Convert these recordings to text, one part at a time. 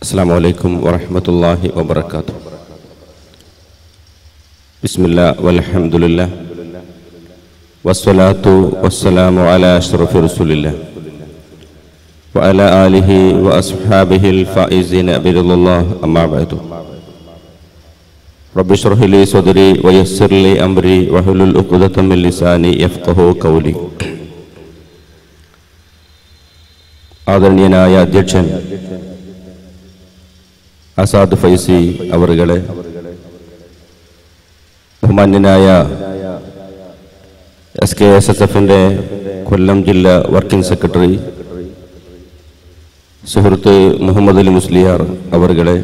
السلام عليكم ورحمة الله وبركاته بسم الله والحمد لله والصلاة والسلام على أشرف رسول الله وعلى آله وأصحابه الفائزين برضا الله أما بعد رب اشرح لي صدري ويسر لي أمري واحلل عقدة من لساني يفقه قولي ആദരണീയനായ അധ്യക്ഷൻ അസാദ് ഫൈസി അവറുകളെ ബഹുമാന്യനായ എസ് കെ എസ് എസ് എഫിൻ്റെ കൊല്ലം ജില്ലാ വർക്കിംഗ് സെക്രട്ടറി സുഹൃത്ത് മുഹമ്മദ് അലി മുസ്ലിയാർ അവറുകളെ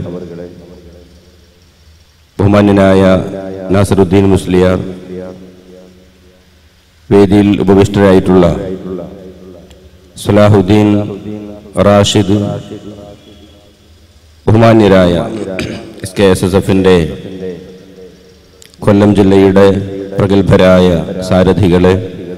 ബഹുമാന്യനായ നാസറുദ്ദീൻ മുസ്ലിയാർ വേദിയിൽ ഉപവിഷ്ടരായിട്ടുള്ള സലാഹുദ്ദീൻ റാഷിദ് ബഹുമാന്യരായ എസ് കെ എസ് എസ് എഫിൻ്റെ കൊല്ലം ജില്ലയുടെ പ്രഗത്ഭരായ സാരഥികളെ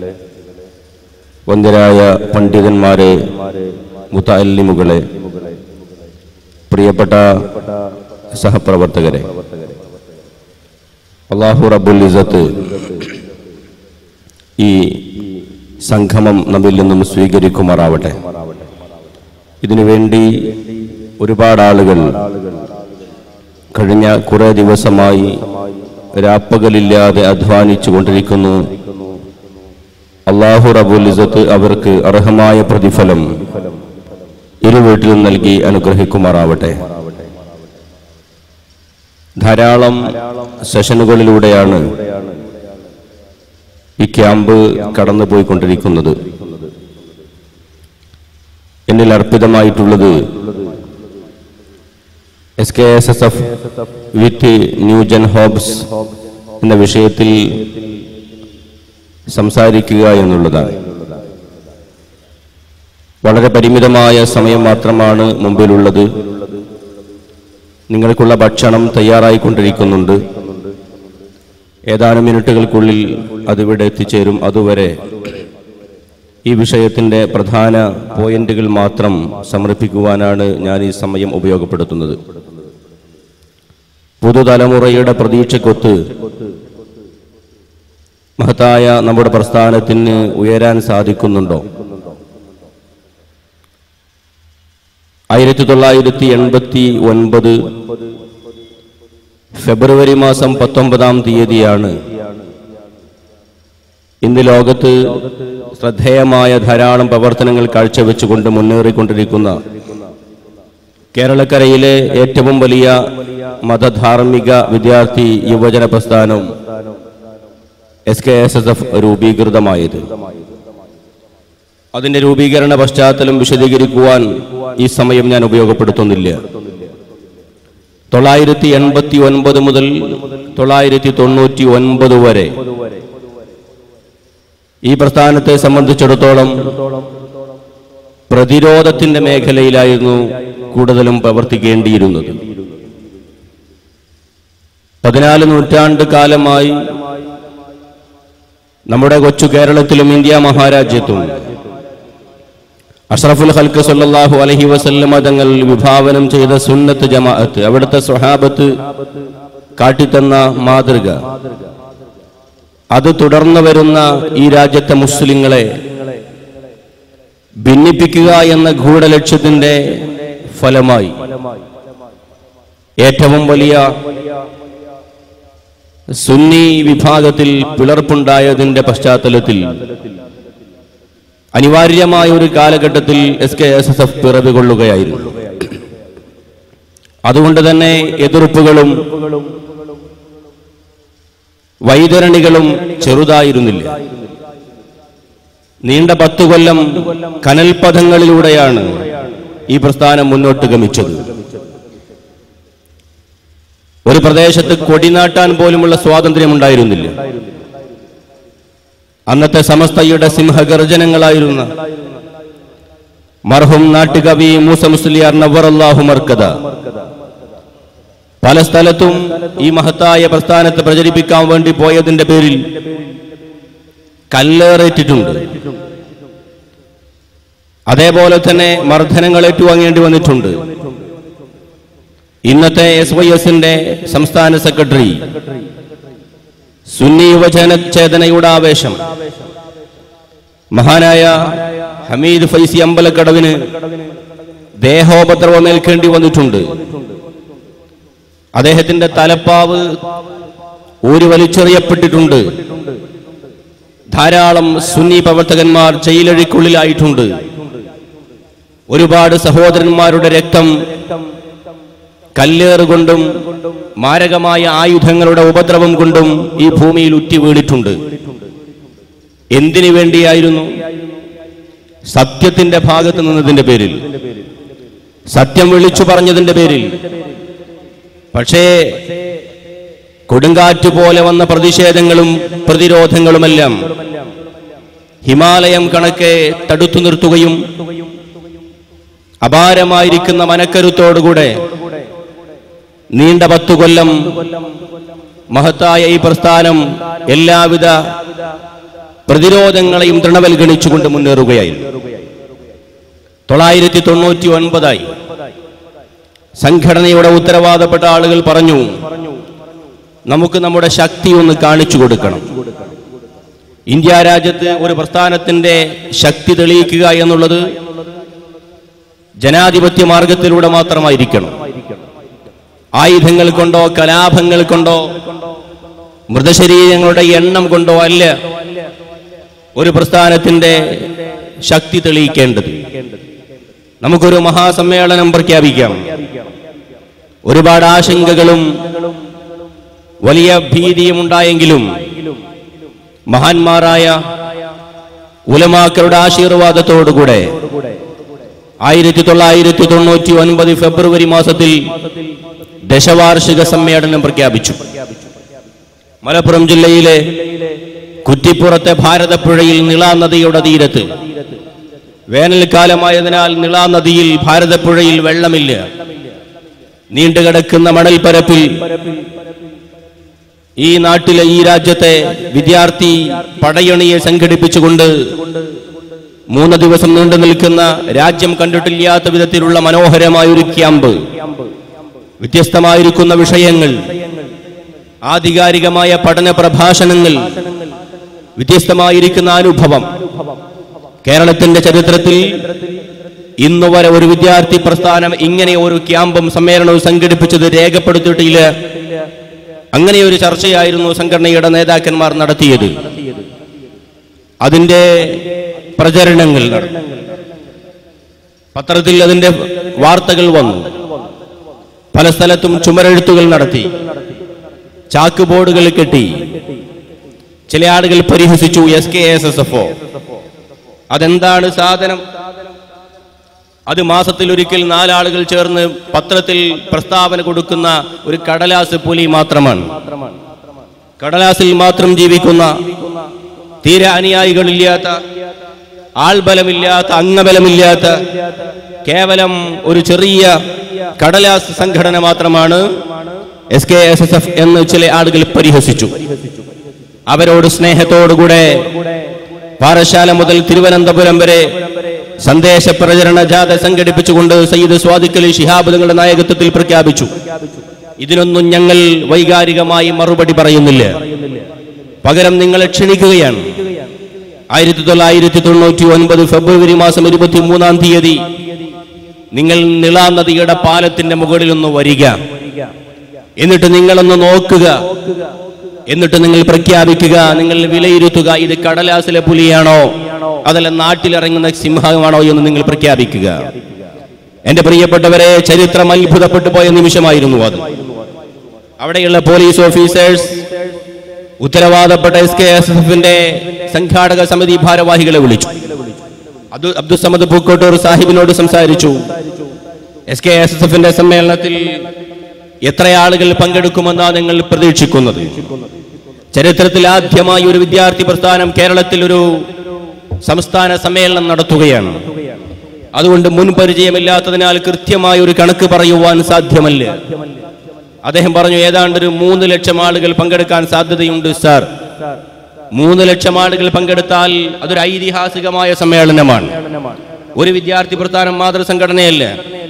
വന്ദരായ പണ്ഡിതന്മാരെ മുത്തല്ലിമുകളെ പ്രിയപ്പെട്ട സഹപ്രവർത്തകരെ അള്ളാഹു റബ്ബുൽ ഇസത്ത് ഈ സംഗമം നമ്മിൽ നിന്നും സ്വീകരിക്കുമാറാവട്ടെ ഇതിനുവേണ്ടി ഒരുപാട് ആളുകൾ കഴിഞ്ഞ കുറെ ദിവസമായി രാപ്പകലില്ലാതെ അധ്വാനിച്ചു കൊണ്ടിരിക്കുന്നു അള്ളാഹു റബുൽ ഇസത്ത് അവർക്ക് അർഹമായ പ്രതിഫലം ഇരു വീട്ടിലും നൽകി അനുഗ്രഹിക്കുമാറാവട്ടെ ധാരാളം സെഷനുകളിലൂടെയാണ് ഈ ക്യാമ്പ് കടന്നുപോയിക്കൊണ്ടിരിക്കുന്നത് എന്നിൽ അർപ്പിതമായിട്ടുള്ളത് S K S S F with newgen hopes എന്ന വിഷയത്തിൽ സംസാരിക്കുക എന്നുള്ളതാണ് വളരെ പരിമിതമായ സമയം മാത്രമാണ് മുമ്പിലുള്ളത് നിങ്ങൾക്കുള്ള ഭക്ഷണം തയ്യാറായിക്കൊണ്ടിരിക്കുന്നുണ്ട് ഏതാനും മിനിറ്റുകൾക്കുള്ളിൽ അതിവിടെ എത്തിച്ചേരും അതുവരെ ഈ വിഷയത്തിൻ്റെ പ്രധാന പോയിന്റുകൾ മാത്രം സമർപ്പിക്കുവാനാണ് ഞാൻ ഈ സമയം ഉപയോഗപ്പെടുത്തുന്നത് പുതുതലമുറയുടെ പ്രതീക്ഷക്കൊത്ത് മഹത്തായ നമ്മുടെ പ്രസ്ഥാനത്തിന് ഉയരാൻ സാധിക്കുന്നുണ്ടോ ആയിരത്തി തൊള്ളായിരത്തി എൺപത്തി ഒൻപത് ഫെബ്രുവരി മാസം പത്തൊമ്പതാം തീയതിയാണ് ഇന്ന് ലോകത്ത് ശ്രദ്ധേയമായ ധാരാളം പ്രവർത്തനങ്ങൾ കാഴ്ചവെച്ചുകൊണ്ട് മുന്നേറിക്കൊണ്ടിരിക്കുന്ന കേരളക്കരയിലെ ഏറ്റവും വലിയ മതധാർമ്മിക വിദ്യാർത്ഥി യുവജന പ്രസ്ഥാനം S K S S F രൂപീകൃതമായത് അതിന്റെ രൂപീകരണ പശ്ചാത്തലം വിശദീകരിക്കുവാൻ ഈ സമയം ഞാൻ ഉപയോഗപ്പെടുത്തുന്നില്ല തൊള്ളായിരത്തി എൺപത്തി ഒൻപത് മുതൽ തൊള്ളായിരത്തി തൊണ്ണൂറ്റി ഒൻപത് വരെ ഈ പ്രസ്ഥാനത്തെ സംബന്ധിച്ചിടത്തോളം പ്രതിരോധത്തിന്റെ മേഖലയിലായിരുന്നു കൂടുതലും പ്രവർത്തിക്കേണ്ടിയിരുന്നത് പതിനാല് നൂറ്റാണ്ട് കാലമായി നമ്മുടെ കൊച്ചു കേരളത്തിലും ഇന്ത്യ മഹാരാജ്യത്തും അഷ്റഫുൽ ഹൽക്ക് സല്ലാഹു അലഹി വസല്ലമ തങ്ങൾ വിഭാവനം ചെയ്ത സുന്നത്ത് ജമാഅത്ത് അവിടുത്തെ സ്വഹാബത്ത് കാട്ടിത്തന്ന മാതൃക അത് തുടർന്നു വരുന്ന ഈ രാജ്യത്തെ മുസ്ലിങ്ങളെ ഭിന്നിപ്പിക്കുക എന്ന ഗൂഢലക്ഷ്യത്തിന്റെ ഫലമായി ഏറ്റവും വലിയ സുന്നി വിഭാഗത്തിൽ പിളർപ്പുണ്ടായതിന്റെ പശ്ചാത്തലത്തിൽ അനിവാര്യമായ ഒരു കാലഘട്ടത്തിൽ S K S S F പിറവി കൊള്ളുകയായിരുന്നു അതുകൊണ്ട് തന്നെ എതിർപ്പുകളും വൈതരണികളും ചെറുതായിരുന്നില്ല നീണ്ട പത്തു കൊല്ലം കനൽപഥങ്ങളിലൂടെയാണ് ഈ പ്രസ്ഥാനം മുന്നോട്ട് ഗമിച്ചത് ഒരു പ്രദേശത്ത് കൊടിനാട്ടാൻ പോലുമുള്ള സ്വാതന്ത്ര്യം ഉണ്ടായിരുന്നില്ല അന്നത്തെ സമസ്തയുടെ സിംഹഗർജനങ്ങളായിരുന്ന മർഹും നാട്ടുകവി മൂസ മുസ്ലിയാർ നവറല്ലാഹു മർക്കദ പല സ്ഥലത്തും ഈ മഹത്തായ പ്രസ്ഥാനത്തെ പ്രചരിപ്പിക്കാൻ വേണ്ടി പോയതിന്റെ പേരിൽ കല്ലേറേറ്റിട്ടുണ്ട് അതേപോലെ തന്നെ മർദ്ദനങ്ങൾ ഏറ്റുവാങ്ങേണ്ടി വന്നിട്ടുണ്ട് ഇന്നത്തെ എസ് വൈ എസിന്റെ സംസ്ഥാന സെക്രട്ടറി സുന്നി യുവജന ചേതനയുടെ ആവേശം മഹാനായ ഹമീദ് ഫൈസി അമ്പലക്കടവിന് ദേഹോപദ്രവമേൽക്കേണ്ടി വന്നിട്ടുണ്ട് അദ്ദേഹത്തിന്റെ തലപ്പാവ് ഊരി വലിച്ചെറിയപ്പെട്ടിട്ടുണ്ട് ധാരാളം സുന്നി പ്രവർത്തകന്മാർ ജയിലഴിക്കുള്ളിലായിട്ടുണ്ട് ഒരുപാട് സഹോദരന്മാരുടെ രക്തം കല്ലേറുകൊണ്ടും മാരകമായ ആയുധങ്ങളുടെ ഉപദ്രവം കൊണ്ടും ഈ ഭൂമിയിൽ ഉറ്റി വീണിട്ടുണ്ട് എന്തിനു വേണ്ടിയായിരുന്നു സത്യത്തിന്റെ ഭാഗത്ത് നിന്നതിന്റെ പേരിൽ സത്യം വിളിച്ചു പറഞ്ഞതിന്റെ പേരിൽ പക്ഷേ കൊടുങ്കാറ്റ് പോലെ വന്ന പ്രതിഷേധങ്ങളും പ്രതിരോധങ്ങളുമെല്ലാം ഹിമാലയം കണക്കെ തടുത്തു നിർത്തുകയും അപാരമായിരിക്കുന്ന മനക്കരുത്തോടുകൂടെ നീണ്ട പത്തു കൊല്ലം മഹത്തായ ഈ പ്രസ്ഥാനം എല്ലാവിധ പ്രതിരോധങ്ങളെയും തൃണവൽഗണിച്ചുകൊണ്ട് മുന്നേറുകയായിരുന്നു തൊള്ളായിരത്തി തൊണ്ണൂറ്റി ഒൻപതായി സംഘടനയുടെ ഉത്തരവാദപ്പെട്ട ആളുകൾ പറഞ്ഞു നമുക്ക് നമ്മുടെ ശക്തി ഒന്ന് കാണിച്ചു കൊടുക്കണം ഇന്ത്യ രാജ്യത്ത് ഒരു പ്രസ്ഥാനത്തിന്റെ ശക്തി തെളിയിക്കുക എന്നുള്ളത് ജനാധിപത്യ മാർഗത്തിലൂടെ മാത്രമായിരിക്കണം ആയുധങ്ങൾ കൊണ്ടോ കലാപങ്ങൾ കൊണ്ടോ മൃതശരീരങ്ങളുടെ എണ്ണം കൊണ്ടോ അല്ല ഒരു പ്രസ്ഥാനത്തിന്റെ ശക്തി തെളിയിക്കേണ്ടത് നമുക്കൊരു മഹാസമ്മേളനം പ്രഖ്യാപിക്കാം ഒരുപാട് ആശങ്കകളും വലിയ ഭീതിയും ഉണ്ടായെങ്കിലും മഹാന്മാരായ ഉലമാക്കളുടെ ആശീർവാദത്തോടുകൂടെ ആയിരത്തി തൊള്ളായിരത്തി തൊണ്ണൂറ്റി ഒൻപത് ഫെബ്രുവരി മാസത്തിൽ ദശവാർഷിക സമ്മേളനം പ്രഖ്യാപിച്ചു മലപ്പുറം ജില്ലയിലെ കുറ്റിപ്പുറത്തെ ഭാരതപ്പുഴയിൽ നിളാ നദിയുടെ തീരത്ത് വേനൽക്കാലമായതിനാൽ നിളാ നദിയിൽ ഭാരതപ്പുഴയിൽ വെള്ളമില്ല നീണ്ടുകിടക്കുന്ന മണൽപ്പരപ്പിൽ ഈ നാട്ടിലെ ഈ രാജ്യത്തെ വിദ്യാർത്ഥി പടയണിയെ സംഘടിപ്പിച്ചുകൊണ്ട് മൂന്ന് ദിവസം നീണ്ടു നിൽക്കുന്ന രാജ്യം കണ്ടിട്ടില്ലാത്ത വിധത്തിലുള്ള മനോഹരമായ ഒരു ക്യാമ്പ് വ്യത്യസ്തമായിരിക്കുന്ന വിഷയങ്ങൾ ആധികാരികമായ പഠന പ്രഭാഷണങ്ങൾ വ്യത്യസ്തമായിരിക്കുന്ന അനുഭവം കേരളത്തിന്റെ ചരിത്രത്തിൽ ഇന്നു വരെ ഒരു വിദ്യാർത്ഥി പ്രസ്ഥാനം ഇങ്ങനെ ഒരു ക്യാമ്പും സമ്മേളനവും സംഘടിപ്പിച്ചത് രേഖപ്പെടുത്തിയിട്ടില്ല അങ്ങനെ ഒരു ചർച്ചയായിരുന്നു സംഘടനയുടെ നേതാക്കന്മാർ നടത്തിയത് അതിന്റെ പ്രചരണങ്ങൾ നടന്നു പത്രത്തിൽ അതിന്റെ വാർത്തകൾ വന്നു പല സ്ഥലത്തും ചുമരെഴുത്തുകൾ നടത്തി ചാക്ക് ബോർഡുകൾ കെട്ടി ചില ആളുകൾ പരിഹസിച്ചു S K S S F അതെന്താണ് സാധനം അത് മാസത്തിൽ ഒരിക്കൽ നാലാളുകൾ ചേർന്ന് പത്രത്തിൽ പ്രസ്താവന കൊടുക്കുന്ന ഒരു കടലാസ് പുലി മാത്രമാണ് കടലാസിൽ മാത്രം ജീവിക്കുന്ന തീരെ അനുയായികളില്ലാത്ത ആൾബലമില്ലാത്ത അംഗബലമില്ലാത്ത കേവലം ഒരു ചെറിയ കടലാസ് സംഘടന മാത്രമാണ് S K S S F എന്ന് ചില ആളുകൾ പരിഹസിച്ചു അവരോട് സ്നേഹത്തോടുകൂടെ പാറശാല മുതൽ തിരുവനന്തപുരം വരെ സന്ദേശ പ്രചരണ ജാഥ സംഘടിപ്പിച്ചുകൊണ്ട് സയ്യിദ് സ്വാദിഖലി ശിഹാബ് തങ്ങളുടെ നായകത്വത്തിൽ പ്രഖ്യാപിച്ചു ഇതിനൊന്നും ഞങ്ങൾ വൈകാരികമായി മറുപടി പറയുന്നില്ല പകരം നിങ്ങളെ ക്ഷണിക്കുകയാണ് ആയിരത്തി തൊള്ളായിരത്തി തൊണ്ണൂറ്റി ഒൻപത് ഫെബ്രുവരി മാസം ഇരുപത്തി മൂന്നാം തീയതി നിങ്ങൾ നിളാ നദിയുടെ പാലത്തിന്റെ മുകളിൽ ഒന്ന് വരിക എന്നിട്ട് നിങ്ങളൊന്ന് നോക്കുക എന്നിട്ട് നിങ്ങൾ പ്രഖ്യാപിക്കുക നിങ്ങൾ വിലയിരുത്തുക ഇത് കടലാസിലെ പുലിയാണോ അതല്ല നാട്ടിലിറങ്ങുന്ന സിംഹമാണോ എന്ന് നിങ്ങൾ പ്രഖ്യാപിക്കുക എന്റെ പ്രിയപ്പെട്ടവരെ ചരിത്രം അത്ഭുതപ്പെട്ടു പോയ നിമിഷമായിരുന്നു അത് അവിടെയുള്ള പോലീസ് ഓഫീസേഴ്സ് ഉത്തരവാദപ്പെട്ട എസ് കെ എസ് എഫിന്റെ സംഘാടക സമിതി ഭാരവാഹികളെ വിളിച്ചു അത് അബ്ദുസമദ് പൂക്കോട്ടൂർ സാഹിബിനോട് സംസാരിച്ചു എസ് കെ എസ് എസ് എഫിന്റെ സമ്മേളനത്തിൽ എത്ര ആളുകൾ പങ്കെടുക്കുമെന്നാണ് നിങ്ങൾ പ്രതീക്ഷിക്കുന്നത് ചരിത്രത്തിൽ ആദ്യമായി ഒരു വിദ്യാർത്ഥി പ്രസ്ഥാനം കേരളത്തിൽ ഒരു സംസ്ഥാന സമ്മേളനം നടത്തുകയാണ് അതുകൊണ്ട് മുൻ പരിചയമില്ലാത്തതിനാൽ കൃത്യമായ ഒരു കണക്ക് പറയുവാൻ സാധ്യമല്ല അദ്ദേഹം പറഞ്ഞു ഏതാണ്ട് ഒരു മൂന്ന് ലക്ഷം ആളുകൾ പങ്കെടുക്കാൻ സാധ്യതയുണ്ട് സാർ മൂന്ന് ലക്ഷം ആളുകൾ പങ്കെടുത്താൽ അതൊരു ഐതിഹാസികമായ സമ്മേളനമാണ് ഒരു വിദ്യാർത്ഥി പ്രസ്ഥാനം മാതൃസംഘടനയല്ല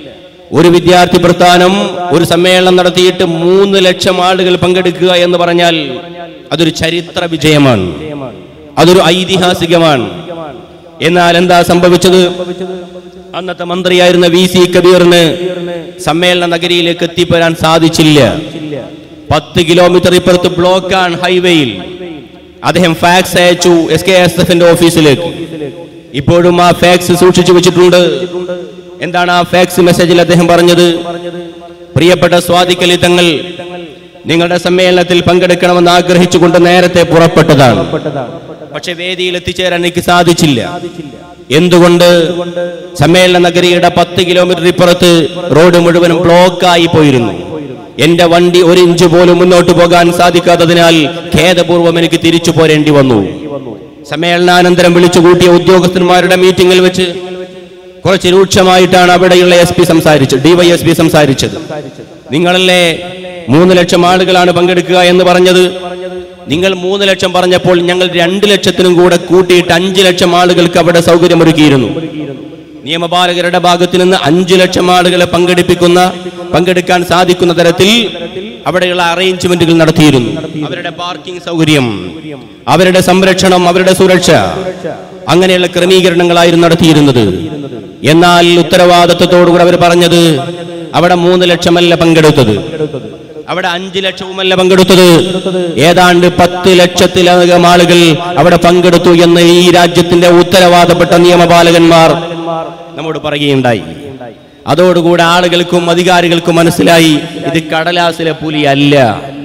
ഒരു വിദ്യാർത്ഥി പ്രസ്ഥാനം ഒരു സമ്മേളനം നടത്തിയിട്ട് മൂന്ന് ലക്ഷം ആളുകൾ പങ്കെടുക്കുക എന്ന് പറഞ്ഞാൽ അതൊരു ചരിത്ര വിജയമാണ് അതൊരു ഐതിഹാസികമാണ് എന്നാൽ എന്താ സംഭവിച്ചത് അന്നത്തെ മന്ത്രിയായിരുന്ന വി സി കബീറിന് സമ്മേളന നഗരിയിലേക്ക് എത്തിപ്പെടാൻ സാധിച്ചില്ല പത്ത് കിലോമീറ്റർ ഇപ്പുറത്ത് ബ്ലോക്കാണ് ഹൈവേയിൽ അദ്ദേഹം ഫാക്സ് അയച്ചു എസ് കെ എസ് എഫിന്റെ ഓഫീസിലേക്ക് ഇപ്പോഴും ആ ഫാക്സ് സൂക്ഷിച്ചു വെച്ചിട്ടുണ്ട് എന്താണ് ആ ഫാക്സ് മെസ്സേജിൽ അദ്ദേഹം പറഞ്ഞത് പ്രിയപ്പെട്ട സ്വാതിക്കലി തങ്ങൾ നിങ്ങളുടെ സമ്മേളനത്തിൽ പങ്കെടുക്കണമെന്ന് ആഗ്രഹിച്ചുകൊണ്ട് നേരത്തെ പുറപ്പെട്ടതാണ് പക്ഷെ വേദിയിൽ എത്തിച്ചേരാൻ എനിക്ക് സാധിച്ചില്ല എന്തുകൊണ്ട് സമ്മേളന നഗരിയുടെ പത്ത് കിലോമീറ്റർ ഇപ്പുറത്ത് റോഡ് മുഴുവനും ബ്ലോക്കായി പോയിരുന്നു എന്റെ വണ്ടി ഒരു ഇഞ്ച് പോലും മുന്നോട്ട് പോകാൻ സാധിക്കാത്തതിനാൽ ഖേദപൂർവ്വം എനിക്ക് തിരിച്ചു പോരേണ്ടി വന്നു സമ്മേളനാനന്തരം വിളിച്ചുകൂട്ടിയ ഉദ്യോഗസ്ഥന്മാരുടെ മീറ്റിംഗിൽ വെച്ച് കുറച്ച് രൂക്ഷമായിട്ടാണ് അവിടെയുള്ള എസ് പി സംസാരിച്ചത് ഡിവൈഎസ് പി സംസാരിച്ചത് നിങ്ങളല്ലേ മൂന്ന് ലക്ഷം ആളുകളാണ് പങ്കെടുക്കുക എന്ന് പറഞ്ഞത് നിങ്ങൾ മൂന്ന് ലക്ഷം പറഞ്ഞപ്പോൾ ഞങ്ങൾ രണ്ട് ലക്ഷത്തിനും കൂടെ കൂട്ടിയിട്ട് അഞ്ച് ലക്ഷം ആളുകൾക്ക് അവിടെ സൗകര്യമൊരുക്കിയിരുന്നു നിയമപാലകരുടെ ഭാഗത്ത് നിന്ന് അഞ്ചു ലക്ഷം ആളുകളെ പങ്കെടുപ്പിക്കുന്ന പങ്കെടുക്കാൻ സാധിക്കുന്ന തരത്തിൽ അവിടെയുള്ള അറേഞ്ച്മെന്റുകൾ നടത്തിയിരുന്നു അവരുടെ പാർക്കിംഗ് സൗകര്യം അവരുടെ സംരക്ഷണം അവരുടെ സുരക്ഷ അങ്ങനെയുള്ള ക്രമീകരണങ്ങളായിരുന്നു നടത്തിയിരുന്നത് എന്നാൽ ഉത്തരവാദിത്വത്തോടുകൂടെ അവർ പറഞ്ഞത് അവിടെ മൂന്ന് ലക്ഷമല്ല പങ്കെടുത്തത് അവിടെ അഞ്ചു ലക്ഷവുമല്ല പങ്കെടുത്തത് ഏതാണ്ട് പത്ത് ലക്ഷത്തിലധികം ആളുകൾ അവിടെ പങ്കെടുത്തു എന്ന് ഈ രാജ്യത്തിന്റെ ഉത്തരവാദപ്പെട്ട നിയമപാലകന്മാർ നമ്മോട് പറയുകയുണ്ടായി അതോടുകൂടെ ആളുകൾക്കും അധികാരികൾക്കും മനസ്സിലായി ഇത് കടലാസിലെ പുലിയല്ല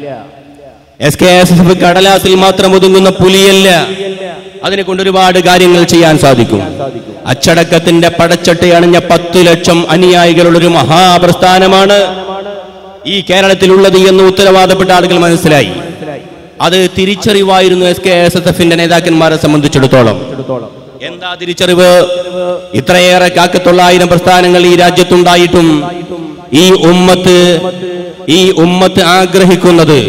എസ് കെ എസ് എഫ് കടലാസിൽ മാത്രം ഒതുങ്ങുന്ന പുലിയല്ല അതിനെ കൊണ്ട് ഒരുപാട് കാര്യങ്ങൾ ചെയ്യാൻ സാധിക്കും അച്ചടക്കത്തിന്റെ പടച്ചട്ടി അണിഞ്ഞ പത്ത് ലക്ഷം അനുയായികളുള്ള ഒരു മഹാപ്രസ്ഥാനമാണ് ഈ കേരളത്തിലുള്ളത് എന്ന് ഉത്തരവാദപ്പെട്ട ആളുകൾ മനസ്സിലായി അത് തിരിച്ചറിവായിരുന്നു എസ് കെ എസ് എസ് എഫിന്റെ നേതാക്കന്മാരെ സംബന്ധിച്ചിടത്തോളം എന്താ തിരിച്ചറിവ് ഇത്രയേറെ കാക്കത്തൊള്ളായിരം പ്രസ്ഥാനങ്ങൾ ഈ രാജ്യത്തുണ്ടായിട്ടും ഈ ഉമ്മത്ത് ഈ ഉമ്മത്ത് ആഗ്രഹിക്കുന്നത്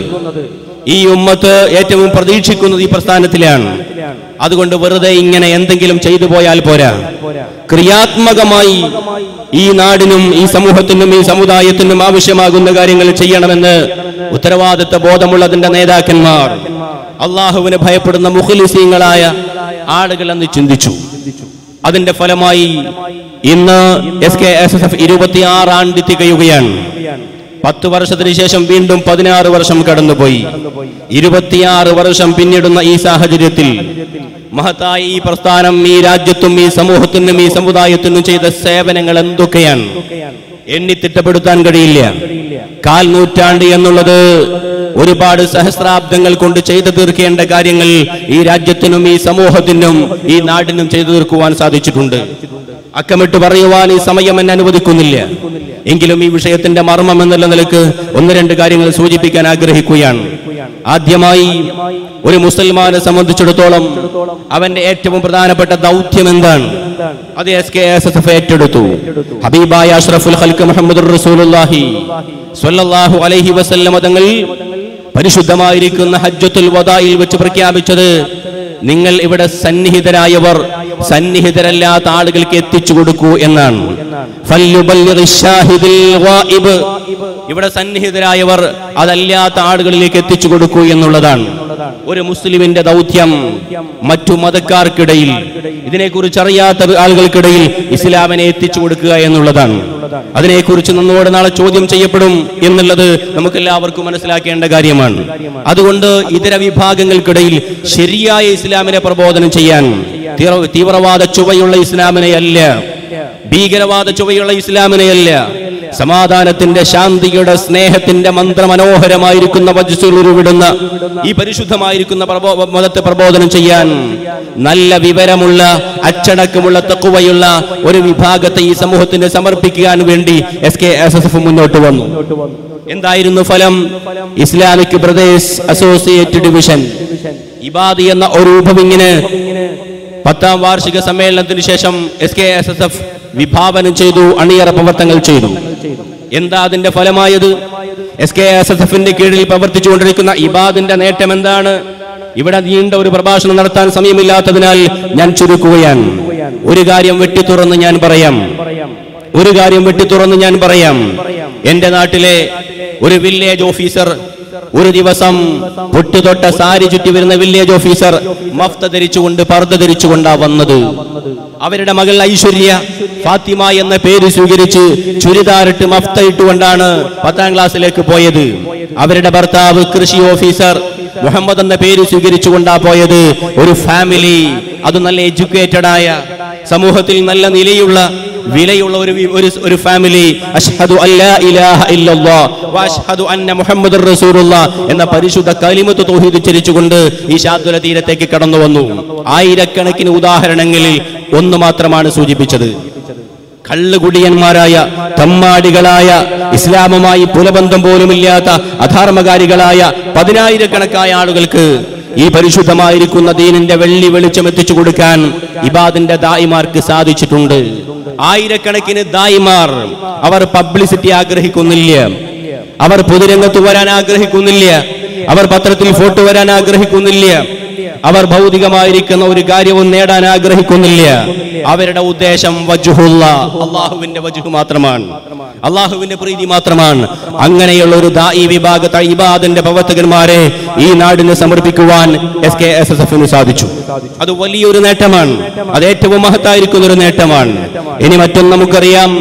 ഈ ഉമ്മത്ത് ഏറ്റവും പ്രതീക്ഷിക്കുന്നത് ഈ പ്രസ്ഥാനത്തിലാണ് അതുകൊണ്ട് വെറുതെ ഇങ്ങനെ എന്തെങ്കിലും ചെയ്തു പോയാൽ പോരാ ക്രിയാത്മകമായി ഈ നാടിനും ഈ സമൂഹത്തിനും ഈ സമുദായത്തിനും ആവശ്യമാകുന്ന കാര്യങ്ങൾ ചെയ്യണമെന്ന് ഉത്തരവാദിത്ത ബോധമുള്ളതിന്റെ നേതാക്കന്മാർ അള്ളാഹുവിനെ ഭയപ്പെടുന്ന മുഖലിസീങ്ങളായ ആളുകൾ എന്ന് ചിന്തിച്ചു അതിന്റെ ഫലമായി ഇന്ന് S K S S F ഇരുപത്തിയാറാണ്ടി തികയുകയാണ് പത്ത് വർഷത്തിന് ശേഷം വീണ്ടും പതിനാറ് വർഷം കടന്നുപോയി ഇരുപത്തിയാറ് വർഷം പിന്നിടുന്ന ഈ സാഹചര്യത്തിൽ മഹത്തായ ഈ പ്രസ്ഥാനം ഈ രാജ്യത്തും ഈ സമൂഹത്തിനും ഈ സമുദായത്തിനും ചെയ്ത സേവനങ്ങൾ എന്തൊക്കെയാണ് എണ്ണി തിട്ടപ്പെടുത്താൻ കഴിയില്ല കാൽ നൂറ്റാണ്ട് എന്നുള്ളത് ഒരുപാട് സഹസ്രാബ്ദങ്ങൾ കൊണ്ട് ചെയ്തു തീർക്കേണ്ട കാര്യങ്ങൾ ഈ രാജ്യത്തിനും ഈ സമൂഹത്തിനും ഈ നാടിനും ചെയ്തു തീർക്കുവാൻ സാധിച്ചിട്ടുണ്ട് അക്കമിട്ട് പറയുവാൻ ഈ സമയം എന്നെ അനുവദിക്കുന്നില്ല എങ്കിലും ഈ വിഷയത്തിന്റെ മർമ്മം എന്നുള്ള നിലക്ക് ഒന്ന് രണ്ട് കാര്യങ്ങൾ സൂചിപ്പിക്കാൻ ആഗ്രഹിക്കുകയാണ് ആദ്യമായി ഒരു മുസൽമാനെ സംബന്ധിച്ചിടത്തോളം അവന്റെ ഏറ്റവും പ്രധാനപ്പെട്ട ദൗത്യം എന്താണ് അത് S K S S F ഏറ്റെടുത്തു ഹബീബായ അഷ്റഫുൽ ഖൽക്ക് മുഹമ്മദ് റസൂലുള്ളാഹി സ്വല്ലല്ലാഹു അലൈഹി വസല്ലമ തങ്ങൾ പരിശുദ്ധമായിരിക്കുന്ന ഹജ്ജത്തുൽ വദായിൽ വെച്ച് പ്രഖ്യാപിച്ചത് നിങ്ങൾ ഇവിടെ സന്നിഹിതരായവർ സന്നിഹിതരല്ലാത്ത ആളുകൾക്ക് എത്തിച്ചു കൊടുക്കൂ എന്നാണ് ഫല്യുബല്ലിഗി ഷാഹിദിൽ ഗായിബ്. ഇവിടെ സന്നിഹിതരായവർ അതല്ലാത്ത ആളുകളിലേക്ക് എത്തിച്ചു കൊടുക്കൂ എന്നുള്ളതാണ് ഒരു മുസ്ലിമിന്റെ ദൗത്യം മറ്റു മതക്കാർക്കിടയിൽ ഇതിനെക്കുറിച്ച് അറിയാത്ത ആളുകൾക്കിടയിൽ ഇസ്ലാമിനെ എത്തിച്ചു കൊടുക്കുക എന്നുള്ളതാണ് അതിനെക്കുറിച്ച് നമ്മോട് നാളെ ചോദ്യം ചെയ്യപ്പെടും എന്നുള്ളത് നമുക്ക് എല്ലാവർക്കും മനസ്സിലാക്കേണ്ട കാര്യമാണ് അതുകൊണ്ട് ഇതര വിഭാഗങ്ങൾക്കിടയിൽ ശരിയായ ഇസ്ലാമിനെ പ്രബോധനം ചെയ്യാൻ തീവ്ര- തീവ്രവാദ ചുവയുള്ള ഇസ്ലാമിനെയല്ല ഭീകരവാദ ചുവയുള്ള ഇസ്ലാമിനെയല്ല സമാധാനത്തിന്റെ ശാന്തിയുടെ സ്നേഹത്തിന്റെ മന്ത്രമനോഹരമായിരിക്കുന്ന വജസ്സുരുവിടുന്ന ഈ പരിശുദ്ധമായിരിക്കുന്ന പ്രബോ- മതത്തെ പ്രബോധനം ചെയ്യാൻ നല്ല വിവരമുള്ള അച്ചടക്കമുള്ള തക്കുവയുള്ള ഒരു വിഭാഗത്തെ ഈ സമൂഹത്തിന് സമർപ്പിക്കാൻ വേണ്ടി S K S S F മുന്നോട്ട് വന്നു എന്തായിരുന്നു ഫലം ഇസ്ലാമിക് ബ്രദേഴ്സ് അസോസിയേറ്റ് ഡിവിഷൻ ഇബാദി എന്ന ഒരു ഉപവിങ്ങിന് പത്താം വാർഷിക സമ്മേളനത്തിന് ശേഷം S K S S F വിഭാവനം ചെയ്തു അണിയറ പ്രവർത്തനങ്ങൾ ചെയ്തു എന്താ അതിന്റെ ഫലമായത് എസ് കെ എസ് എസ് എഫിന്റെ കീഴിൽ പ്രവർത്തിച്ചുകൊണ്ടിരിക്കുന്ന ഇബാദിന്റെ നേട്ടം എന്താണ് ഇവിടെ നീണ്ട ഒരു പ്രഭാഷണം നടത്താൻ സമയമില്ലാത്തതിനാൽ ഞാൻ ചുരുക്കുകയാണ് ഒരു കാര്യം വെട്ടിത്തുറന്ന് ഞാൻ പറയാം ഒരു കാര്യം വെട്ടി തുറന്ന് ഞാൻ പറയാം എന്റെ നാട്ടിലെ ഒരു വില്ലേജ് ഓഫീസർ ഒരു ദിവസം പൊട്ടുതൊട്ട സാരി ചുറ്റി വരുന്ന വില്ലേജ് ഓഫീസർ മഫ്ത ധരിച്ചുകൊണ്ട് പർദ്ദ ധരിച്ചുകൊണ്ടാ വന്നത് അവരുടെ മകൾ ഐശ്വര്യ ഫാത്തിമ എന്ന പേര് സ്വീകരിച്ച് ചുരിദാറിട്ട് മഫ്ത ഇട്ടുകൊണ്ടാണ് പത്താം ക്ലാസ്സിലേക്ക് പോയത് അവരുടെ ഭർത്താവ് കൃഷി ഓഫീസർ മുഹമ്മദ് എന്ന പേര് സ്വീകരിച്ചുകൊണ്ടാ പോയത് ഒരു ഫാമിലി അത് നല്ല എഡ്യൂക്കേറ്റഡ് ആയ സമൂഹത്തിൽ നല്ല നിലയുള്ള വിലയുള്ള ഒരു വി- ഒരു ഒരു ഫാമിലി അഷ്ഹദു അല്ലാ ഇലാഹ ഇല്ലല്ലാഹ് വഅഷ്ഹദു അന്ന മുഹമ്മദുർ റസൂലുള്ളാഹ് എന്ന പരിശുദ്ധ കലിമത്ത് തൗഹീദ് ഉച്ചരിച്ചുകൊണ്ട് ഈ ശാദ്വല തീരത്തേക്ക് കടന്നു വന്നു ആയിരക്കണക്കിന് ഉദാഹരണങ്ങളിൽ ഒന്ന് മാത്രമാണ് സൂചിപ്പിച്ചത് കള്ളുകുടിയന്മാരായ തമ്മാടികളായ ഇസ്ലാമുമായി പുലബന്ധം പോലുമില്ലാത്ത അധാർമകാരികളായ പതിനായിരക്കണക്കായ ആളുകൾക്ക് ഈ പരിശുദ്ധമായിരിക്കുന്ന ദീനിന്റെ വെള്ളി വെളിച്ചം എത്തിച്ചു കൊടുക്കാൻ ഇബാദിന്റെ ദായിമാർക്ക് സാധിച്ചിട്ടുണ്ട് ആയിരക്കണക്കിന് ദായിമാർ അവർ പബ്ലിസിറ്റി ആഗ്രഹിക്കുന്നില്ല അവർ പൊതുരംഗത്ത് വരാൻ ആഗ്രഹിക്കുന്നില്ല അവർ പത്രത്തിൽ ഫോട്ടോ വരാൻ ആഗ്രഹിക്കുന്നില്ല അവർ ഭൗതികമായിരിക്കുന്ന ഒരു കാര്യവും നേടാൻ ആഗ്രഹിക്കുന്നില്ല അവരുടെ ഉദ്ദേശം വജുഹുള്ള അള്ളാഹുവിന്റെ വജുഹു മാത്രമാണ് അള്ളാഹുവിന്റെ പ്രീതി മാത്രമാണ് അങ്ങനെയുള്ള ഒരു ദായി വിഭാഗത്തെ ഇബാദിന്റെ പ്രവർത്തകന്മാരെ ഈ നാടിന് സമർപ്പിക്കുവാൻ എസ് കെ എസ് എസ് എഫിന് സാധിച്ചു അത് വലിയൊരു നേട്ടമാണ് അത് ഏറ്റവും മഹത്തായിരിക്കുന്ന ഒരു നേട്ടമാണ് ഇനി മറ്റൊന്ന് നമുക്കറിയാം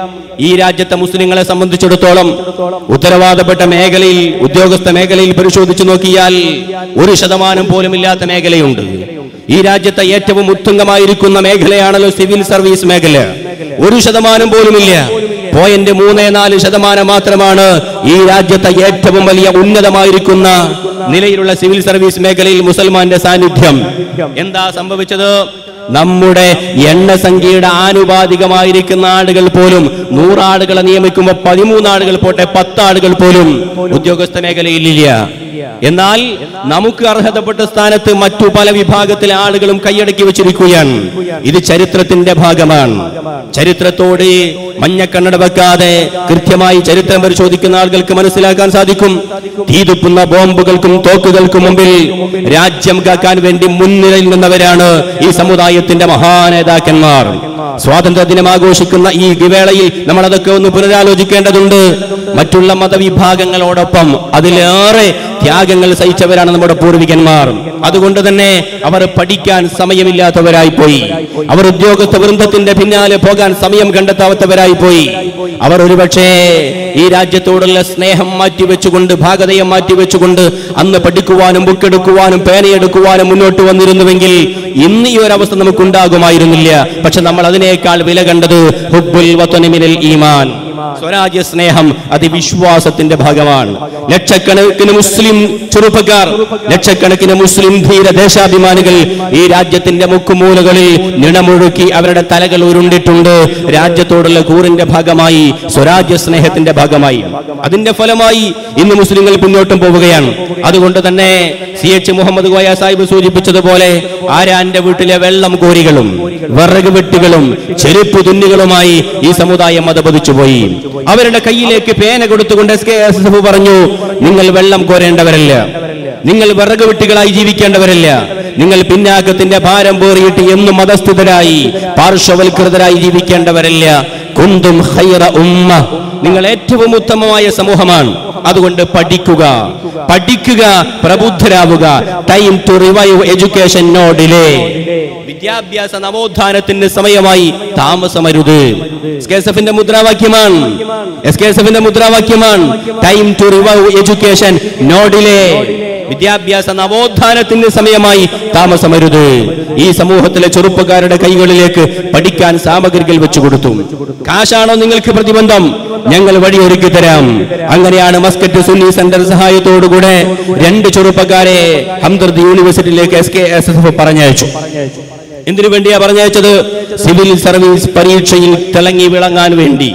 ഈ രാജ്യത്തെ മുസ്ലിങ്ങളെ സംബന്ധിച്ചിടത്തോളം ഉത്തരവാദപ്പെട്ട മേഖലയിൽ ഉദ്യോഗസ്ഥ മേഖലയിൽ പരിശോധിച്ചു നോക്കിയാൽ ഒരു ശതമാനം പോലും ഇല്ലാത്ത മേഖലയുണ്ട് ഈ രാജ്യത്തെ ഏറ്റവും ഉത്തുംഗമായിരിക്കുന്ന മേഖലയാണല്ലോ സിവിൽ സർവീസ് മേഖല ഒരു ശതമാനം പോലുമില്ല പോയിന്റ് മൂന്ന് നാല് ശതമാനം മാത്രമാണ് ഈ രാജ്യത്തെ ഏറ്റവും വലിയ ഉന്നതമായിരിക്കുന്ന നിലയിലുള്ള സിവിൽ സർവീസ് മേഖലയിൽ മുസൽമാന്റെ സാന്നിധ്യം എന്താ സംഭവിച്ചത് നമ്മുടെ എണ്ണസംഖ്യയുടെ ആനുപാതികമായിരിക്കുന്ന ആളുകൾ പോലും നൂറാളുകളെ നിയമിക്കുമ്പോൾ പതിമൂന്ന് ആളുകൾ പോട്ടെ പത്ത് ആളുകൾ പോലും ഉദ്യോഗസ്ഥ മേഖലയിലില്ല എന്നാൽ നമുക്ക് അർഹതപ്പെട്ട സ്ഥാനത്ത് മറ്റു പല വിഭാഗത്തിലെ ആളുകളും കൈയടക്കി വെച്ചിരിക്കുകയാണ് ഇത് ചരിത്രത്തിന്റെ ഭാഗമാണ് ചരിത്രത്തോട് മഞ്ഞക്കണ്ണട വെക്കാതെ കൃത്യമായി ചരിത്രം പരിശോധിക്കുന്ന ആളുകൾക്ക് മനസ്സിലാക്കാൻ സാധിക്കും തീതുപ്പുന്ന ബോംബുകൾക്കും തോക്കുകൾക്കും മുമ്പിൽ രാജ്യം കാക്കാൻ വേണ്ടി മുൻനിരയിൽ നിന്നവരാണ് ഈ സമുദായത്തിന്റെ മഹാനേതാക്കന്മാർ സ്വാതന്ത്ര്യ ദിനം ആഘോഷിക്കുന്ന ഈ വേളയിൽ നമ്മൾ അതൊക്കെ ഒന്ന് പുനരാലോചിക്കേണ്ടതുണ്ട് മറ്റുള്ള മതവിഭാഗങ്ങളോടൊപ്പം അതിലേറെ ത്യാഗങ്ങൾ സഹിച്ചവരാണ് നമ്മുടെ പൂർവികന്മാർ അതുകൊണ്ട് തന്നെ അവർ പഠിക്കാൻ സമയമില്ലാത്തവരായി പോയി അവർ ഉദ്യോഗസ്ഥ വൃന്ദത്തിന്റെ പിന്നാലെ പോകാൻ സമയം കണ്ടെത്താത്തവരായി പോയി അവർ ഒരുപക്ഷേ ഈ രാജ്യത്തോടുള്ള സ്നേഹം മാറ്റിവെച്ചുകൊണ്ട് ഭാഗതയം മാറ്റിവെച്ചുകൊണ്ട് അന്ന് പഠിക്കുവാനും ബുക്കെടുക്കുവാനും പേനയെടുക്കുവാനും മുന്നോട്ട് വന്നിരുന്നുവെങ്കിൽ ഇന്ന് ഈ ഒരവസ്ഥ നമുക്കുണ്ടാകുമായിരുന്നില്ല പക്ഷെ നമ്മൾ അതിനേക്കാൾ വില കണ്ടത് ഹുബ്ബുൽ വത്വനി മിനൽ ഈമാൻ സ്വരാജ്യ സ്നേഹം അത് വിശ്വാസത്തിന്റെ ഭാഗമാണ് ലക്ഷക്കണക്കിന് മുസ്ലിം ചെറുപ്പക്കാർ ലക്ഷക്കണക്കിന് മുസ്ലിം ധീര ദേശാഭിമാനികൾ ഈ രാജ്യത്തിന്റെ മുക്കുമൂലകളിൽ നിണമൊഴുക്കി അവരുടെ തലകൾ ഉരുണ്ടിട്ടുണ്ട് രാജ്യത്തോടുള്ള കൂറിന്റെ ഭാഗമായി സ്വരാജ്യ സ്നേഹത്തിന്റെ ഭാഗമായി അതിന്റെ ഫലമായി ഇന്ന് മുസ്ലിങ്ങൾ മുന്നോട്ടും പോവുകയാണ് അതുകൊണ്ട് തന്നെ സി എച്ച് മുഹമ്മദ് കോയ സാഹിബ് സൂചിപ്പിച്ചതുപോലെ ആരാന്റെ വീട്ടിലെ വെള്ളം കോരികളും വിറക് വെട്ടുകളും ചെരുപ്പ് തുന്നുകളുമായി ഈ സമുദായം മതപതിച്ചു പോയി അവരുടെ കയ്യിലേക്ക് പേന കൊടുത്തുകൊണ്ട് എസ് കെ എസ് എഫ് പറഞ്ഞു നിങ്ങൾ വെള്ളം കോരേണ്ടവരല്ല നിങ്ങൾ വിറക് വെട്ടികളായി ജീവിക്കേണ്ടവരല്ല നിങ്ങൾ പിന്നാക്കത്തിന്റെ ഭാരം പേറിയിട്ട് എന്നും മതസ്ഥിതരായി പാർശ്വവൽകൃതരായി ജീവിക്കേണ്ടവരല്ല കുന്തും ഖൈറ ഉമ്മ നിങ്ങൾ ഏറ്റവും ഉത്തമമായ സമൂഹമാണ് അതുകൊണ്ട് പഠിക്കുക പഠിക്കുക പ്രബുദ്ധരാവുക time to revive education no delay വിദ്യാഭ്യാസ നവോത്ഥാനത്തിന്റെ സമയമായി താമസമരുത് എസ് കെ എസ് എഫിന്റെ മുദ്രാവാക്യമാണ് എസ് കെ എസ് എഫിന്റെ മുദ്രാവാക്യമാണ് time to revive education no delay വിദ്യാഭ്യാസ നവോത്ഥാനത്തിന്റെ സമയമായി താമസമരുത് ഈ സമൂഹത്തിലെ ചെറുപ്പക്കാരുടെ കൈകളിലേക്ക് പഠിക്കാൻ സാമഗ്രികൾ വെച്ചു കൊടുത്തു കാശാണോ നിങ്ങൾക്ക് പ്രതിബന്ധം ഞങ്ങൾ വഴിയൊരുക്കി തരാം അങ്ങനെയാണ് മസ്കറ്റ് സുന്നി സെന്റർ സഹായത്തോടുകൂടെ രണ്ട് ചെറുപ്പക്കാരെ ഹംദർദ് യൂണിവേഴ്സിറ്റിയിലേക്ക് S K S S F പറഞ്ഞയച്ചു എന്തിനു വേണ്ടിയാ പറഞ്ഞയച്ചത് സിവിൽ സർവീസ് പരീക്ഷയിൽ തിളങ്ങി വിളങ്ങാൻ വേണ്ടി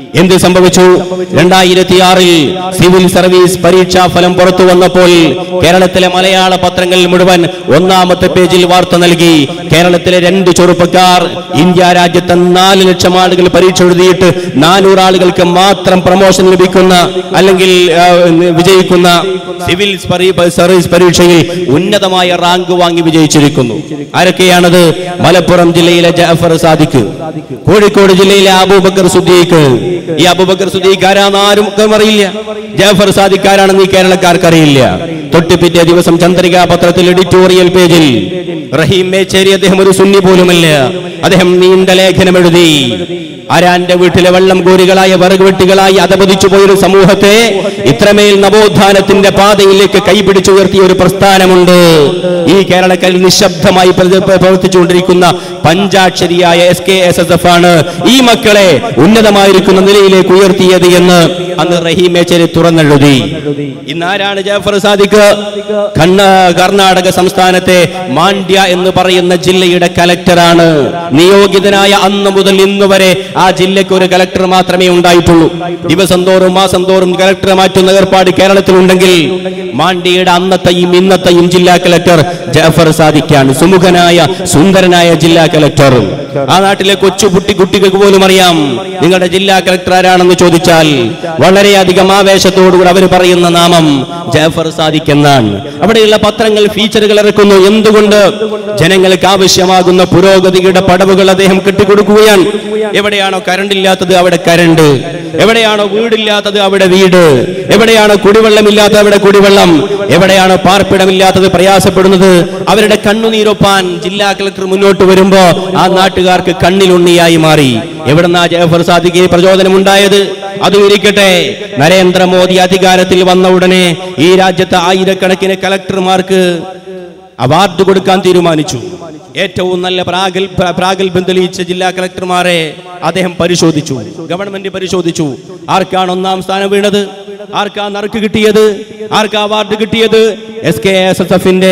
എന്ത് സംഭവിച്ചു രണ്ടായിരത്തി ആറിൽ സിവിൽ സർവീസ് പരീക്ഷാ ഫലം പുറത്തു വന്നപ്പോൾ കേരളത്തിലെ മലയാള പത്രങ്ങൾ മുഴുവൻ ഒന്നാമത്തെ പേജിൽ വാർത്ത നൽകി കേരളത്തിലെ രണ്ട് ചെറുപ്പക്കാർ ഇന്ത്യ രാജ്യത്തെ നാല് ലക്ഷം ആളുകൾ പരീക്ഷ എഴുതിയിട്ട് നാനൂറ് ആളുകൾക്ക് മാത്രം പ്രൊമോഷൻ ലഭിക്കുന്ന അല്ലെങ്കിൽ ആ, വിജയിക്കുന്ന സിവിൽ പരി- സർവീസ് പരീക്ഷയിൽ ഉന്നതമായ റാങ്ക് വാങ്ങി വിജയിച്ചിരിക്കുന്നു ആരൊക്കെയാണത് മലപ്പുറം ജില്ലയിലെ ജാഫർ സാദിഖ് കോഴിക്കോട് ജില്ലയിലെ അബൂബക്കർ സുദ്ദീഖ് ഈ അബൂബക്കർ സുദ്ദീഖ് ആരാന്ന് ആരും അറിയില്ല ജാഫർ സാദിഖ് ആരാണെന്ന് ഈ കേരളക്കാർക്ക് അറിയില്ല തൊട്ട് പിറ്റേ ദിവസം ചന്ദ്രിക പത്രത്തിൽ എഡിറ്റോറിയൽ പേജിൽ റഹീം മേച്ചേരി അദ്ദേഹം ഒരു സുന്നി പോലുമല്ല അദ്ദേഹം നീണ്ട ലേഖനം എഴുതി ആരാന്റെ വീട്ടിലെ വെള്ളം കോരികളായ വിറക് വെട്ടികളായി അതപതിച്ചു പോയൊരു സമൂഹത്തെ ഇത്രമേൽ നവോത്ഥാനത്തിന്റെ പാതയിലേക്ക് കൈപിടിച്ചുയർത്തിയ ഒരു പ്രസ്ഥാനമുണ്ട് ഈ കേരളക്കരിൽ നിശബ്ദമായി പ്രതി- പ്രവർത്തിച്ചുകൊണ്ടിരിക്കുന്ന പഞ്ചാക്ഷരിയായ S K S S F ആണ് ഈ മക്കളെ ഉന്നതമായിരിക്കുന്ന നിലയിലേക്ക് ഉയർത്തിയത് എന്ന് അന്ന് റഹീം മേച്ചേരി തുറന്നെഴുതി ഇന്ന് ആരാണ് ജാഫർ സാദിഖ് കണ്ണ കർണാടക സംസ്ഥാനത്തെ മാണ്ഡ്യ എന്ന് പറയുന്ന ജില്ലയുടെ കലക്ടറാണ് നിയോഗിതനായ അന്ന് മുതൽ ഇന്ന് വരെ ആ ജില്ലയ്ക്ക് ഒരു കലക്ടർ മാത്രമേ ഉണ്ടായിട്ടുള്ളൂ ദിവസം തോറും മാസം തോറും കലക്ടറെ മാറ്റുന്ന ഏർപ്പാട് കേരളത്തിലുണ്ടെങ്കിൽ മാണ്ഡ്യയുടെ അന്നത്തെയും ഇന്നത്തെയും ജില്ലാ കലക്ടർ ജാഫർ സാദിഖാണ് സുമുഖനായ സുന്ദരനായ ജില്ലാ കലക്ടർ ആ നാട്ടിലെ കൊച്ചു കുട്ടി കുട്ടികൾക്ക് പോലും അറിയാം നിങ്ങളുടെ ജില്ലാ കലക്ടർ ആരാണെന്ന് ചോദിച്ചാൽ വളരെയധികം ആവേശത്തോടുകൂടി അവർ പറയുന്ന നാമം ജാഫർ സാദിഖ് എന്നാണ് അവിടെയുള്ള പത്രങ്ങൾ ഫീച്ചറുകൾ ഇറക്കുന്നു എന്തുകൊണ്ട് ജനങ്ങൾക്ക് ആവശ്യമാകുന്ന പുരോഗതിയുടെ പടവുകൾ അദ്ദേഹം കെട്ടിക്കൊടുക്കുകയാണ് എവിടെയാണോ കരണ്ട് ഇല്ലാത്തത് അവിടെ കരണ്ട് എവിടെയാണോ വീടില്ലാത്തത് അവിടെ വീട് എവിടെയാണോ കുടിവെള്ളമില്ലാത്തത് അവിടെ കുടിവെള്ളം എവിടെയാണോ പാർപ്പിടമില്ലാത്തത് പ്രയാസപ്പെടുന്നത് അവരുടെ കണ്ണുനീരൊപ്പാൻ ജില്ലാ കളക്ടർ മുന്നോട്ട് വരുമ്പോ ആ നാട്ടുകാർക്ക് കണ്ണിലുണ്ണിയായി മാറി എവിടുന്നാ ജയഫർ സാദിഖ് പ്രചോദനം ഉണ്ടായത് അതും ഇരിക്കട്ടെ നരേന്ദ്രമോദി അധികാരത്തിൽ വന്ന ഉടനെ ഈ രാജ്യത്തെ ആയിരക്കണക്കിന് കലക്ടർമാർക്ക് അവാർഡ് കൊടുക്കാൻ തീരുമാനിച്ചു ഏറ്റവും നല്ല പ്രാഗൽ പ്ര- പ്രാഗൽഭ്യം തെളിയിച്ച ജില്ലാ കളക്ടർമാരെ അദ്ദേഹം പരിശോധിച്ചു ഗവൺമെന്റ് പരിശോധിച്ചു ആർക്കാണ് ഒന്നാം സ്ഥാനം വീണത് ആർക്കാ നറുക്ക് കിട്ടിയത് ആർക്കാ അവാർഡ് കിട്ടിയത് എസ് കെ എസ് എസ് എഫിന്റെ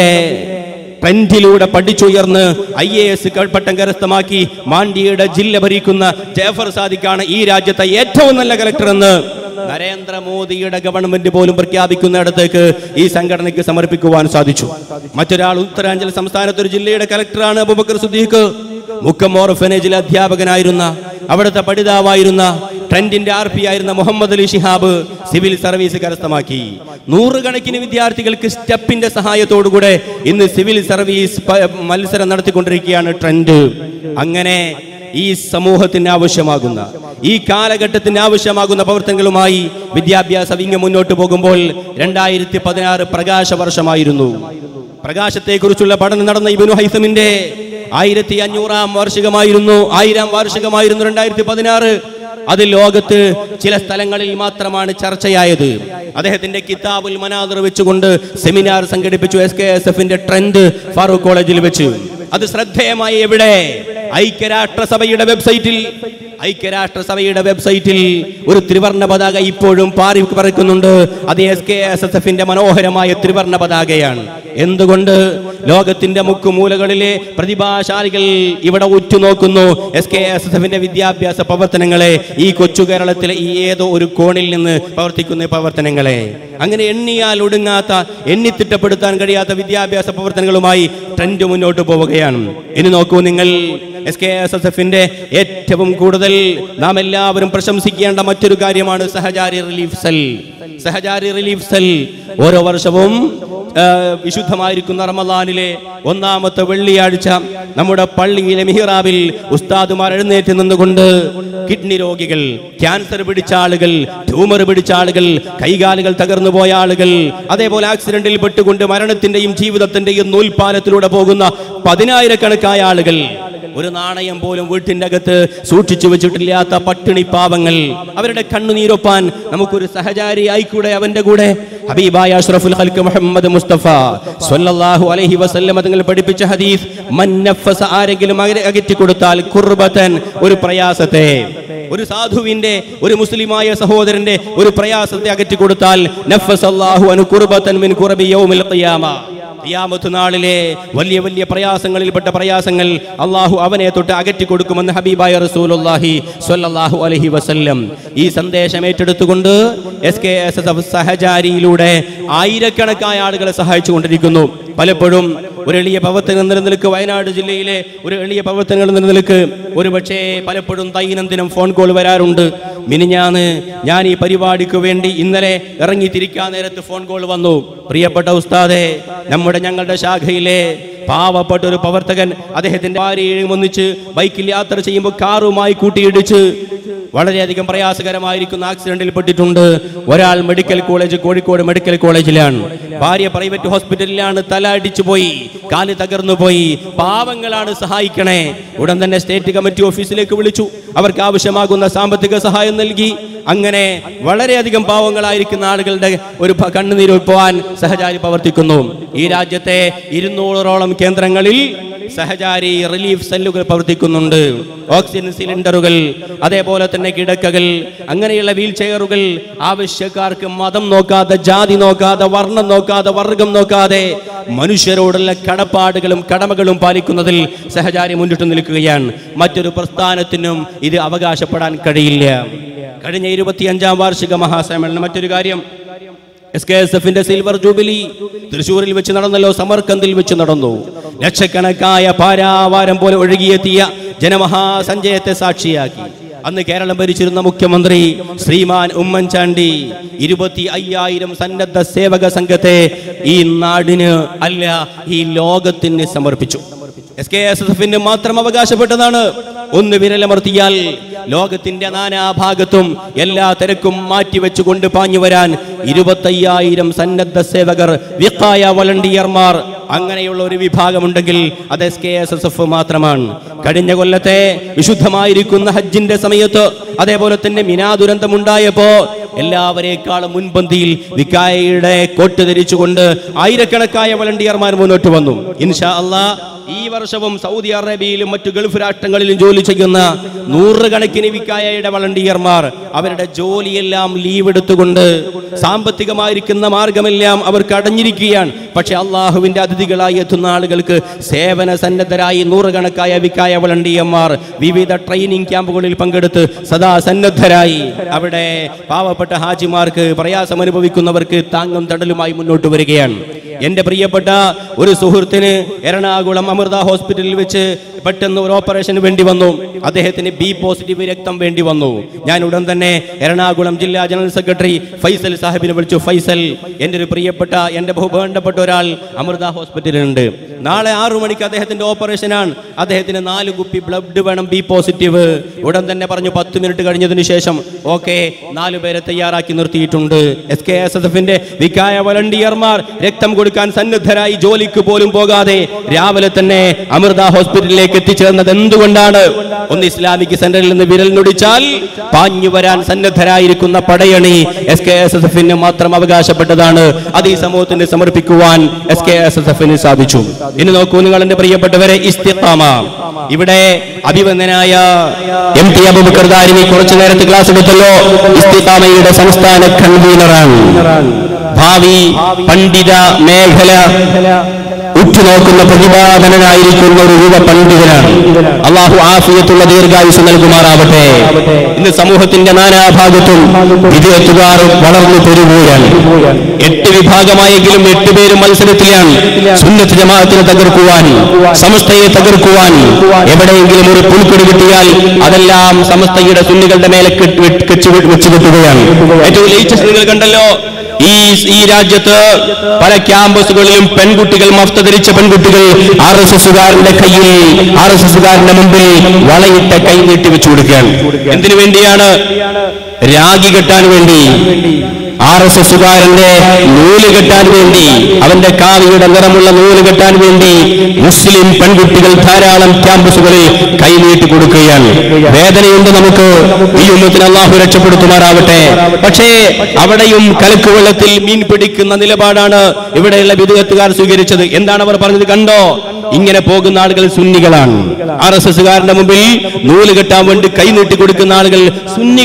ട്രെൻഡിലൂടെ പഠിച്ചുയർന്ന് ഐ എ എസ് പട്ടം കരസ്ഥമാക്കി മാണ്ഡ്യയുടെ ജില്ല ഭരിക്കുന്ന ജയഫർ സാദിഖാണ് ഈ രാജ്യത്തെ ഏറ്റവും നല്ല കലക്ടർ എന്ന് നരേന്ദ്രമോദിയുടെ ഗവൺമെന്റ് പോലും പ്രഖ്യാപിക്കുന്നിടത്തേക്ക് ഈ സംഘടനയ്ക്ക് സമർപ്പിക്കുവാൻ സാധിച്ചു മറ്റൊരാൾ ഉത്തരാഞ്ചൽ സംസ്ഥാനത്ത് ഒരു ജില്ലയുടെ കലക്ടറാണ് അബുബക്കർ സുദ്ദീഖ് മുക്കം ഓർഫനേജിലെ അധ്യാപകനായിരുന്ന അവിടുത്തെ പഠിതാവായിരുന്ന ട്രെൻഡിന്റെ ആർ പി ആയിരുന്ന മുഹമ്മദ് അലി ഷിഹാബ് സിവിൽ സർവീസ് കരസ്ഥമാക്കി നൂറുകണക്കിന് വിദ്യാർത്ഥികൾക്ക് സ്റ്റെപ്പിന്റെ സഹായത്തോടുകൂടെ ഇന്ന് സിവിൽ സർവീസ് പ- മത്സരം നടത്തിക്കൊണ്ടിരിക്കുകയാണ് ട്രെൻഡ് അങ്ങനെ ഈ സമൂഹത്തിന് ആവശ്യമാകുന്ന ഈ കാലഘട്ടത്തിന് ആവശ്യമാകുന്ന പ്രവർത്തനങ്ങളുമായി വിദ്യാഭ്യാസ വിങ് മുന്നോട്ട് പോകുമ്പോൾ രണ്ടായിരത്തി പതിനാറ് പ്രകാശ വർഷമായിരുന്നു പ്രകാശത്തെക്കുറിച്ചുള്ള പഠനം നടന്ന ഇബിനു ഹൈസമിന്റെ ആയിരത്തി അഞ്ഞൂറാം വാർഷികമായിരുന്നു ആയിരം വാർഷികമായിരുന്നു രണ്ടായിരത്തി പതിനാറ് അത് ലോകത്ത് ചില സ്ഥലങ്ങളിൽ മാത്രമാണ് ചർച്ചയായത് അദ്ദേഹത്തിന്റെ കിതാബുൽ മനാദർ വെച്ചുകൊണ്ട് സെമിനാർ സംഘടിപ്പിച്ചു എസ് കെ എസ് എഫിന്റെ ട്രെൻഡ് ഫാറൂഖ് കോളേജിൽ വെച്ച് അത് ശ്രദ്ധേയമായി എവിടെ ഐക്യരാഷ്ട്രസഭയുടെ വെബ്സൈറ്റിൽ ഐക്യരാഷ്ട്രസഭയുടെ വെബ്സൈറ്റിൽ ഒരു ത്രിവർണ പതാക ഇപ്പോഴും പാറി പറക്കുന്നുണ്ട് അത് എസ് കെ എസ് എസ് എഫിന്റെ മനോഹരമായ ത്രിവർണ പതാകയാണ് എന്തുകൊണ്ട് ലോകത്തിന്റെ മുക്കുമൂലകളിലെ പ്രതിഭാശാലികൾ ഇവിടെ ഉറ്റുനോക്കുന്നു എസ് കെ എസ് എസ് എഫിന്റെ വിദ്യാഭ്യാസ പ്രവർത്തനങ്ങളെ ഈ കൊച്ചു കേരളത്തിലെ ഈ ഏതോ ഒരു കോണിൽ നിന്ന് പ്രവർത്തിക്കുന്ന ഈ പ്രവർത്തനങ്ങളെ അങ്ങനെ എണ്ണിയാൽ ഒടുങ്ങാത്ത എണ്ണിത്തിട്ടപ്പെടുത്താൻ കഴിയാത്ത വിദ്യാഭ്യാസ പ്രവർത്തനങ്ങളുമായി ട്രെൻഡ് മുന്നോട്ട് പോവുകയാണ് ഇനി നോക്കൂ നിങ്ങൾ എസ് കെ എസ് എസ് എഫിന്റെ ഏറ്റവും കൂടുതൽ നാം എല്ലാവരും പ്രശംസിക്കേണ്ട മറ്റൊരു കാര്യമാണ് Sahachari relief cell Sahachari relief cell ഓരോ വർഷവും ആ, വിശുദ്ധമായിരിക്കുന്ന റമദാനിലെ ഒന്നാമത്തെ വെള്ളിയാഴ്ച നമ്മുടെ പള്ളിയിലെ മിഹിറാബിൽ ഉസ്താദുമാർ എഴുന്നേറ്റ് നിന്നുകൊണ്ട് കിഡ്നി രോഗികൾ ക്യാൻസർ പിടിച്ച ആളുകൾ ട്യൂമർ പിടിച്ച ആളുകൾ കൈകാലുകൾ തകർന്നു പോയ ആളുകൾ അതേപോലെ ആക്സിഡന്റിൽ പെട്ടുകൊണ്ട് മരണത്തിന്റെയും ജീവിതത്തിന്റെയും നൂൽപാലത്തിലൂടെ പോകുന്ന പതിനായിരക്കണക്കായ ആളുകൾ ഒരു നാണയം പോലും വീട്ടിന്റെ അകത്ത് സൂക്ഷിച്ചു വെച്ചിട്ടില്ലാത്ത പട്ടിണി പാവങ്ങൾ അവരുടെ കണ്ണുനീരൊപ്പാൻ നമുക്കൊരു സഹചാരി ആയിക്കൂടെ അവന്റെ കൂടെ ഹബീബായ അഷ്റഫുൽ ഖൽക്ക് മുഹമ്മദ് മുസ്തഫ സ്വല്ലല്ലാഹു അലൈഹി വസല്ലം തങ്ങൾ പഠിപ്പിച്ച ഹദീസ് മൻ നഫസ ആരെങ്കിലും അകറ്റി അകറ്റി കൊടുത്താൽ കുർബത്തൻ ഒരു പ്രയാസത്തെ ഒരു സാധുവിന്റെ ഒരു മുസ്ലിമായ സഹോദരന്റെ ഒരു പ്രയാസത്തെ അകറ്റി കൊടുത്താൽ നഫസല്ലാഹു അനു കുർബത്തൻ മിൻ കുറബി യൗമിൽ ഖിയാമ ഖിയാമത്ത് നാളിലെ വലിയ വലിയ പ്രയാസങ്ങളിൽപ്പെട്ട പ്രയാസങ്ങൾ അള്ളാഹു അവനെ തൊട്ട് അകറ്റി കൊടുക്കുമെന്ന് ഹബീബായ റസൂലുള്ളാഹി സ്വല്ലല്ലാഹു അലൈഹി വസല്ലം ഈ സന്ദേശം ഏറ്റെടുത്തുകൊണ്ട് S K S S F സഹചാരിയിലൂടെ ആയിരക്കണക്കായ ആളുകളെ സഹായിച്ചു കൊണ്ടിരിക്കുന്നു പലപ്പോഴും ഒരു എളിയ പ്രവർത്തനം എന്ന നിലക്ക് വയനാട് ജില്ലയിലെ ഒരു എളിയ പ്രവർത്തനങ്ങൾ എന്ന നിലക്ക് ഒരു പക്ഷേ പലപ്പോഴും ദൈനംദിനം ഫോൺ കോൾ വരാറുണ്ട് മിനിഞ്ഞാന്ന് ഞാൻ ഈ പരിപാടിക്ക് വേണ്ടി ഇന്നലെ ഇറങ്ങി തിരിക്കാൻ നേരത്ത് ഫോൺ കോൾ വന്നു പ്രിയപ്പെട്ട ഉസ്താദെ നമ്മുടെ ഞങ്ങളുടെ ശാഖയിലെ പാവപ്പെട്ട ഒരു പ്രവർത്തകൻ അദ്ദേഹത്തിന്റെ ഭാര്യയെയും ഒന്നിച്ച് ബൈക്കിൽ യാത്ര ചെയ്യുമ്പോൾ കാറുമായി കൂട്ടിയിടിച്ച് വളരെയധികം പ്രയാസകരമായിരിക്കുന്ന ആക്സിഡന്റിൽ പെട്ടിട്ടുണ്ട് ഒരാൾ മെഡിക്കൽ കോളേജ് കോഴിക്കോട് മെഡിക്കൽ കോളേജിലാണ് ഭാര്യ പ്രൈവറ്റ് ഹോസ്പിറ്റലിലാണ് തല അടിച്ചു പോയി കാല് തകർന്നു പോയി പാവങ്ങളാണ് സഹായിക്കണേ ഉടൻ തന്നെ സ്റ്റേറ്റ് കമ്മിറ്റി ഓഫീസിലേക്ക് വിളിച്ചു അവർക്ക് ആവശ്യമാകുന്ന സാമ്പത്തിക സഹായം നൽകി അങ്ങനെ വളരെയധികം പാവങ്ങളായിരിക്കുന്ന ആളുകളുടെ ഒരു ഭ- കണ്ണുനീരൊഴുക്കുവാൻ സഹചാരി പ്രവർത്തിക്കുന്നു ഈ രാജ്യത്തെ ഇരുന്നൂറോളം കേന്ദ്രങ്ങളിൽ സഹചാരി റിലീഫ് സെല്ലുകൾ പ്രവർത്തിക്കുന്നുണ്ട് ഓക്സിജൻ സിലിണ്ടറുകൾ അതേപോലെ തന്നെ കിടക്കകൾ അങ്ങനെയുള്ള വീൽ ചെയറുകൾ ആവശ്യക്കാർക്ക് മതം നോക്കാതെ ജാതി നോക്കാതെ വർണ്ണം നോക്കാതെ വർഗം നോക്കാതെ മനുഷ്യരോടുള്ള കടപ്പാടുകളും കടമകളും പാലിക്കുന്നതിൽ സഹചാരി മുന്നിട്ട് നിൽക്കുകയാണ് മറ്റൊരു പ്രസ്ഥാനത്തിനും ഇത് അവകാശപ്പെടാൻ കഴിയില്ല കഴിഞ്ഞ ഇരുപത്തിയഞ്ചാം വാർഷിക മഹാസമ്മേളനം മറ്റൊരു കാര്യം എസ് കെ എസ് എഫിന്റെ സിൽവർ ജൂബിലി തൃശൂരിൽ വെച്ച് നടന്നല്ലോ സമർക്കന്തിൽ വെച്ച് നടന്നു ലക്ഷക്കണക്കായ പാരാവാരം പോലെ ഒഴുകിയെത്തിയ ജനമഹാസഞ്ചയത്തെ സാക്ഷിയാക്കി അന്ന് കേരളം ഭരിച്ചിരുന്ന മുഖ്യമന്ത്രി ശ്രീമാൻ ഉമ്മൻചാണ്ടി ഇരുപത്തി അയ്യായിരം സന്നദ്ധ സേവക സംഘത്തെ ഈ നാടിന് അല്ല ഈ ലോകത്തിന് സമർപ്പിച്ചു എസ് കെ എസ് എസ് എഫിന് മാത്രം അവകാശപ്പെട്ടതാണ് ഒന്ന് വിരലമർത്തിയാൽ ലോകത്തിന്റെ നാനാഭാഗത്തും എല്ലാ തിരക്കും മാറ്റിവെച്ചുകൊണ്ട് പാഞ്ഞു വരാൻ ഇരുപത്തയ്യായിരം സന്നദ്ധ സേവകർ വിക്കായ വളണ്ടിയർമാർ അങ്ങനെയുള്ള ഒരു വിഭാഗമുണ്ടെങ്കിൽ അത് S K S S F മാത്രമാണ് കഴിഞ്ഞ കൊല്ലത്തെ വിശുദ്ധമായിരിക്കുന്ന ഹജ്ജിന്റെ സമയത്ത് അതേപോലെ തന്നെ മിനാ ദുരന്തമുണ്ടായപ്പോ എല്ലാവരേക്കാളും മുൻപന്തിയിൽ വിക്കായയുടെ കോട്ട് ധരിച്ചുകൊണ്ട് ആയിരക്കണക്കായ വളണ്ടിയർമാർ മുന്നോട്ട് വന്നു ഇൻഷാ അള്ളാ ഈ വർഷവും സൗദി അറേബ്യയിലും മറ്റു ഗൾഫ് രാഷ്ട്രങ്ങളിലും ജോലി ചെയ്യുന്ന നൂറുകണക്കിന് വിക്കായയുടെ വളണ്ടിയർമാർ അവരുടെ ജോലിയെല്ലാം ലീവ് എടുത്തുകൊണ്ട് സാമ്പത്തികമായിരിക്കുന്ന മാർഗമെല്ലാം അവർക്ക് അടഞ്ഞിരിക്കുകയാണ് പക്ഷെ അള്ളാഹുവിന്റെ അതിഥികളായി എത്തുന്ന ആളുകൾക്ക് സേവന സന്നദ്ധരായി നൂറുകണക്കായ വിക്കായ വളണ്ടിയന്മാർ വിവിധ ട്രെയിനിങ് ക്യാമ്പുകളിൽ പങ്കെടുത്ത് സദാ സന്നദ്ധരായി അവിടെ പാവപ്പെട്ട ഹാജിമാർക്ക് പ്രയാസം അനുഭവിക്കുന്നവർക്ക് താങ്ങും തടലുമായി മുന്നോട്ട് വരികയാണ് എന്റെ പ്രിയപ്പെട്ട ഒരു സുഹൃത്തിന് എറണാകുളം അമൃത ഹോസ്പിറ്റലിൽ വെച്ച് പെട്ടെന്ന് ഒരു ഓപ്പറേഷന് വേണ്ടി വന്നു അദ്ദേഹത്തിന് ബി പോസിറ്റീവ് രക്തം വേണ്ടി വന്നു ഞാൻ ഉടൻ തന്നെ എറണാകുളം ജില്ലാ ജനറൽ സെക്രട്ടറി ഫൈസൽ സാഹിബിനെ വിളിച്ചു ഫൈസൽ എൻ്റെ ഒരു പ്രിയപ്പെട്ട എൻ്റെ ബഹുബന്ധപ്പെട്ട ഒരാൾ അമൃത ഹോസ്പിറ്റലിലുണ്ട് നാളെ ആറു മണിക്ക് അദ്ദേഹത്തിന്റെ ഓപ്പറേഷനാണ് അദ്ദേഹത്തിന് നാല് കുപ്പി ബ്ലഡ് വേണം ബി പോസിറ്റീവ് ഉടൻ തന്നെ പറഞ്ഞു പത്ത് മിനിറ്റ് കഴിഞ്ഞതിന് ശേഷം ഓക്കെ നാലു പേരെ തയ്യാറാക്കി നിർത്തിയിട്ടുണ്ട് എസ് കെ എസ് എസ് എഫിന്റെ വിക്കായ വളണ്ടിയർമാർ രക്തം കൊടുക്കാൻ സന്നദ്ധരായി ജോലിക്ക് പോലും പോകാതെ രാവിലെ തന്നെ അമൃത ഹോസ്പിറ്റലിലേക്ക് എത്തിച്ചേർന്നത് എന്തുകൊണ്ടാണ് ഒന്ന് ഇസ്ലാമിക് സെന്ററിൽ നിന്ന് വിരൽ നൊടിച്ചാൽ പാഞ്ഞു വരാൻ സന്നദ്ധരായിരിക്കുന്ന പടയണി എസ് കെ എസ് എസ് എഫിന് മാത്രം അവകാശപ്പെട്ടതാണ് അത് ഈ സമൂഹത്തിന് സമർപ്പിക്കുവാൻ എസ് കെ എസ് എസ് എഫിന് സാധിച്ചു ഇനി നോക്കൂ നിങ്ങൾ എന്റെ പ്രിയപ്പെട്ടവരെ ഇസ്തിഖാമ ഇവിടെ അഭിവന്ദനായ എം ടി അബുബക്കർ ദാരിമി കുറച്ചു നേരത്തെ ക്ലാസ് എടുത്തല്ലോ ഇസ്തിഖാമയുടെ സംസ്ഥാന കൺവീനറാണ് ഭാവി പണ്ഡിത മേഖല ഉറ്റുനോക്കുന്ന പ്രതിപാദനനായിരിക്കുന്ന ഒരു യുവ പണ്ഡിതനാണ് അള്ളാഹു ആഫിയത്തുള്ള ദീർഘായുസ് നൽകുമാറാവട്ടെ ഇന്ന് സമൂഹത്തിന്റെ നാനാഭാഗത്തും വിജയത്തുകാർ വളർന്നു പെരുകുകയാണ് എട്ട് വിഭാഗമായെങ്കിലും എട്ട് പേരും മത്സരത്തിലാണ് സുന്നത്ത് ജമാഅത്തിനെ തകർക്കുവാൻ സമസ്തയെ തകർക്കുവാൻ എവിടെയെങ്കിലും ഒരു പുൽക്കൊടി കിട്ടിയാൽ അതെല്ലാം സമസ്തയുടെ സുന്നികളുടെ മേലെ കെട്ട് വെച്ച് വെച്ച് വെച്ച് കെട്ടുകയാണ് ഏറ്റവും ലേറ്റസ്റ്റ് നിങ്ങൾ കണ്ടല്ലോ ഈ ഈ രാജ്യത്ത് പല ക്യാമ്പസുകളിലും പെൺകുട്ടികൾ മഫ്ത ധരിച്ച പെൺകുട്ടികൾ ആർ എസ് എസുകാരന്റെ കയ്യിൽ ആർ എസ് എസുകാരന്റെ മുമ്പിൽ വളയിട്ട കൈ നീട്ടി വെച്ചു കൊടുക്കുകയാണ് എന്തിനു വേണ്ടിയാണ് രാഗി കെട്ടാൻ വേണ്ടി ആർ എസ് എസുകാരന്റെ നൂല് കെട്ടാൻ വേണ്ടി അവന്റെ കാവിയുടെ നിറമുള്ള നൂല് കെട്ടാൻ വേണ്ടി മുസ്ലിം പെൺകുട്ടികൾ ധാരാളം ക്യാമ്പസുകളിൽ കൈനീട്ടി കൊടുക്കുകയാണ് വേദനയുണ്ട് നമുക്ക് ഈ ഉമ്മത്തിന് അള്ളാഹു രക്ഷപ്പെടുത്തുമാറാവട്ടെ പക്ഷേ അവിടെയും കലക്കുവെള്ളത്തിൽ മീൻ പിടിക്കുന്ന നിലപാടാണ് ഇവിടെയുള്ള വിദഗ്ധക്കാർ സ്വീകരിച്ചത് എന്താണ് അവർ പറഞ്ഞത് കണ്ടോ ഇങ്ങനെ പോകുന്ന ആളുകൾ സുന്നികളാണ് ആർ എസ് എസുകാരന്റെ മുമ്പിൽ നൂല് കെട്ടാൻ വേണ്ടി കൈ നീട്ടി കൊടുക്കുന്ന ആളുകൾ സുന്നികളാണ്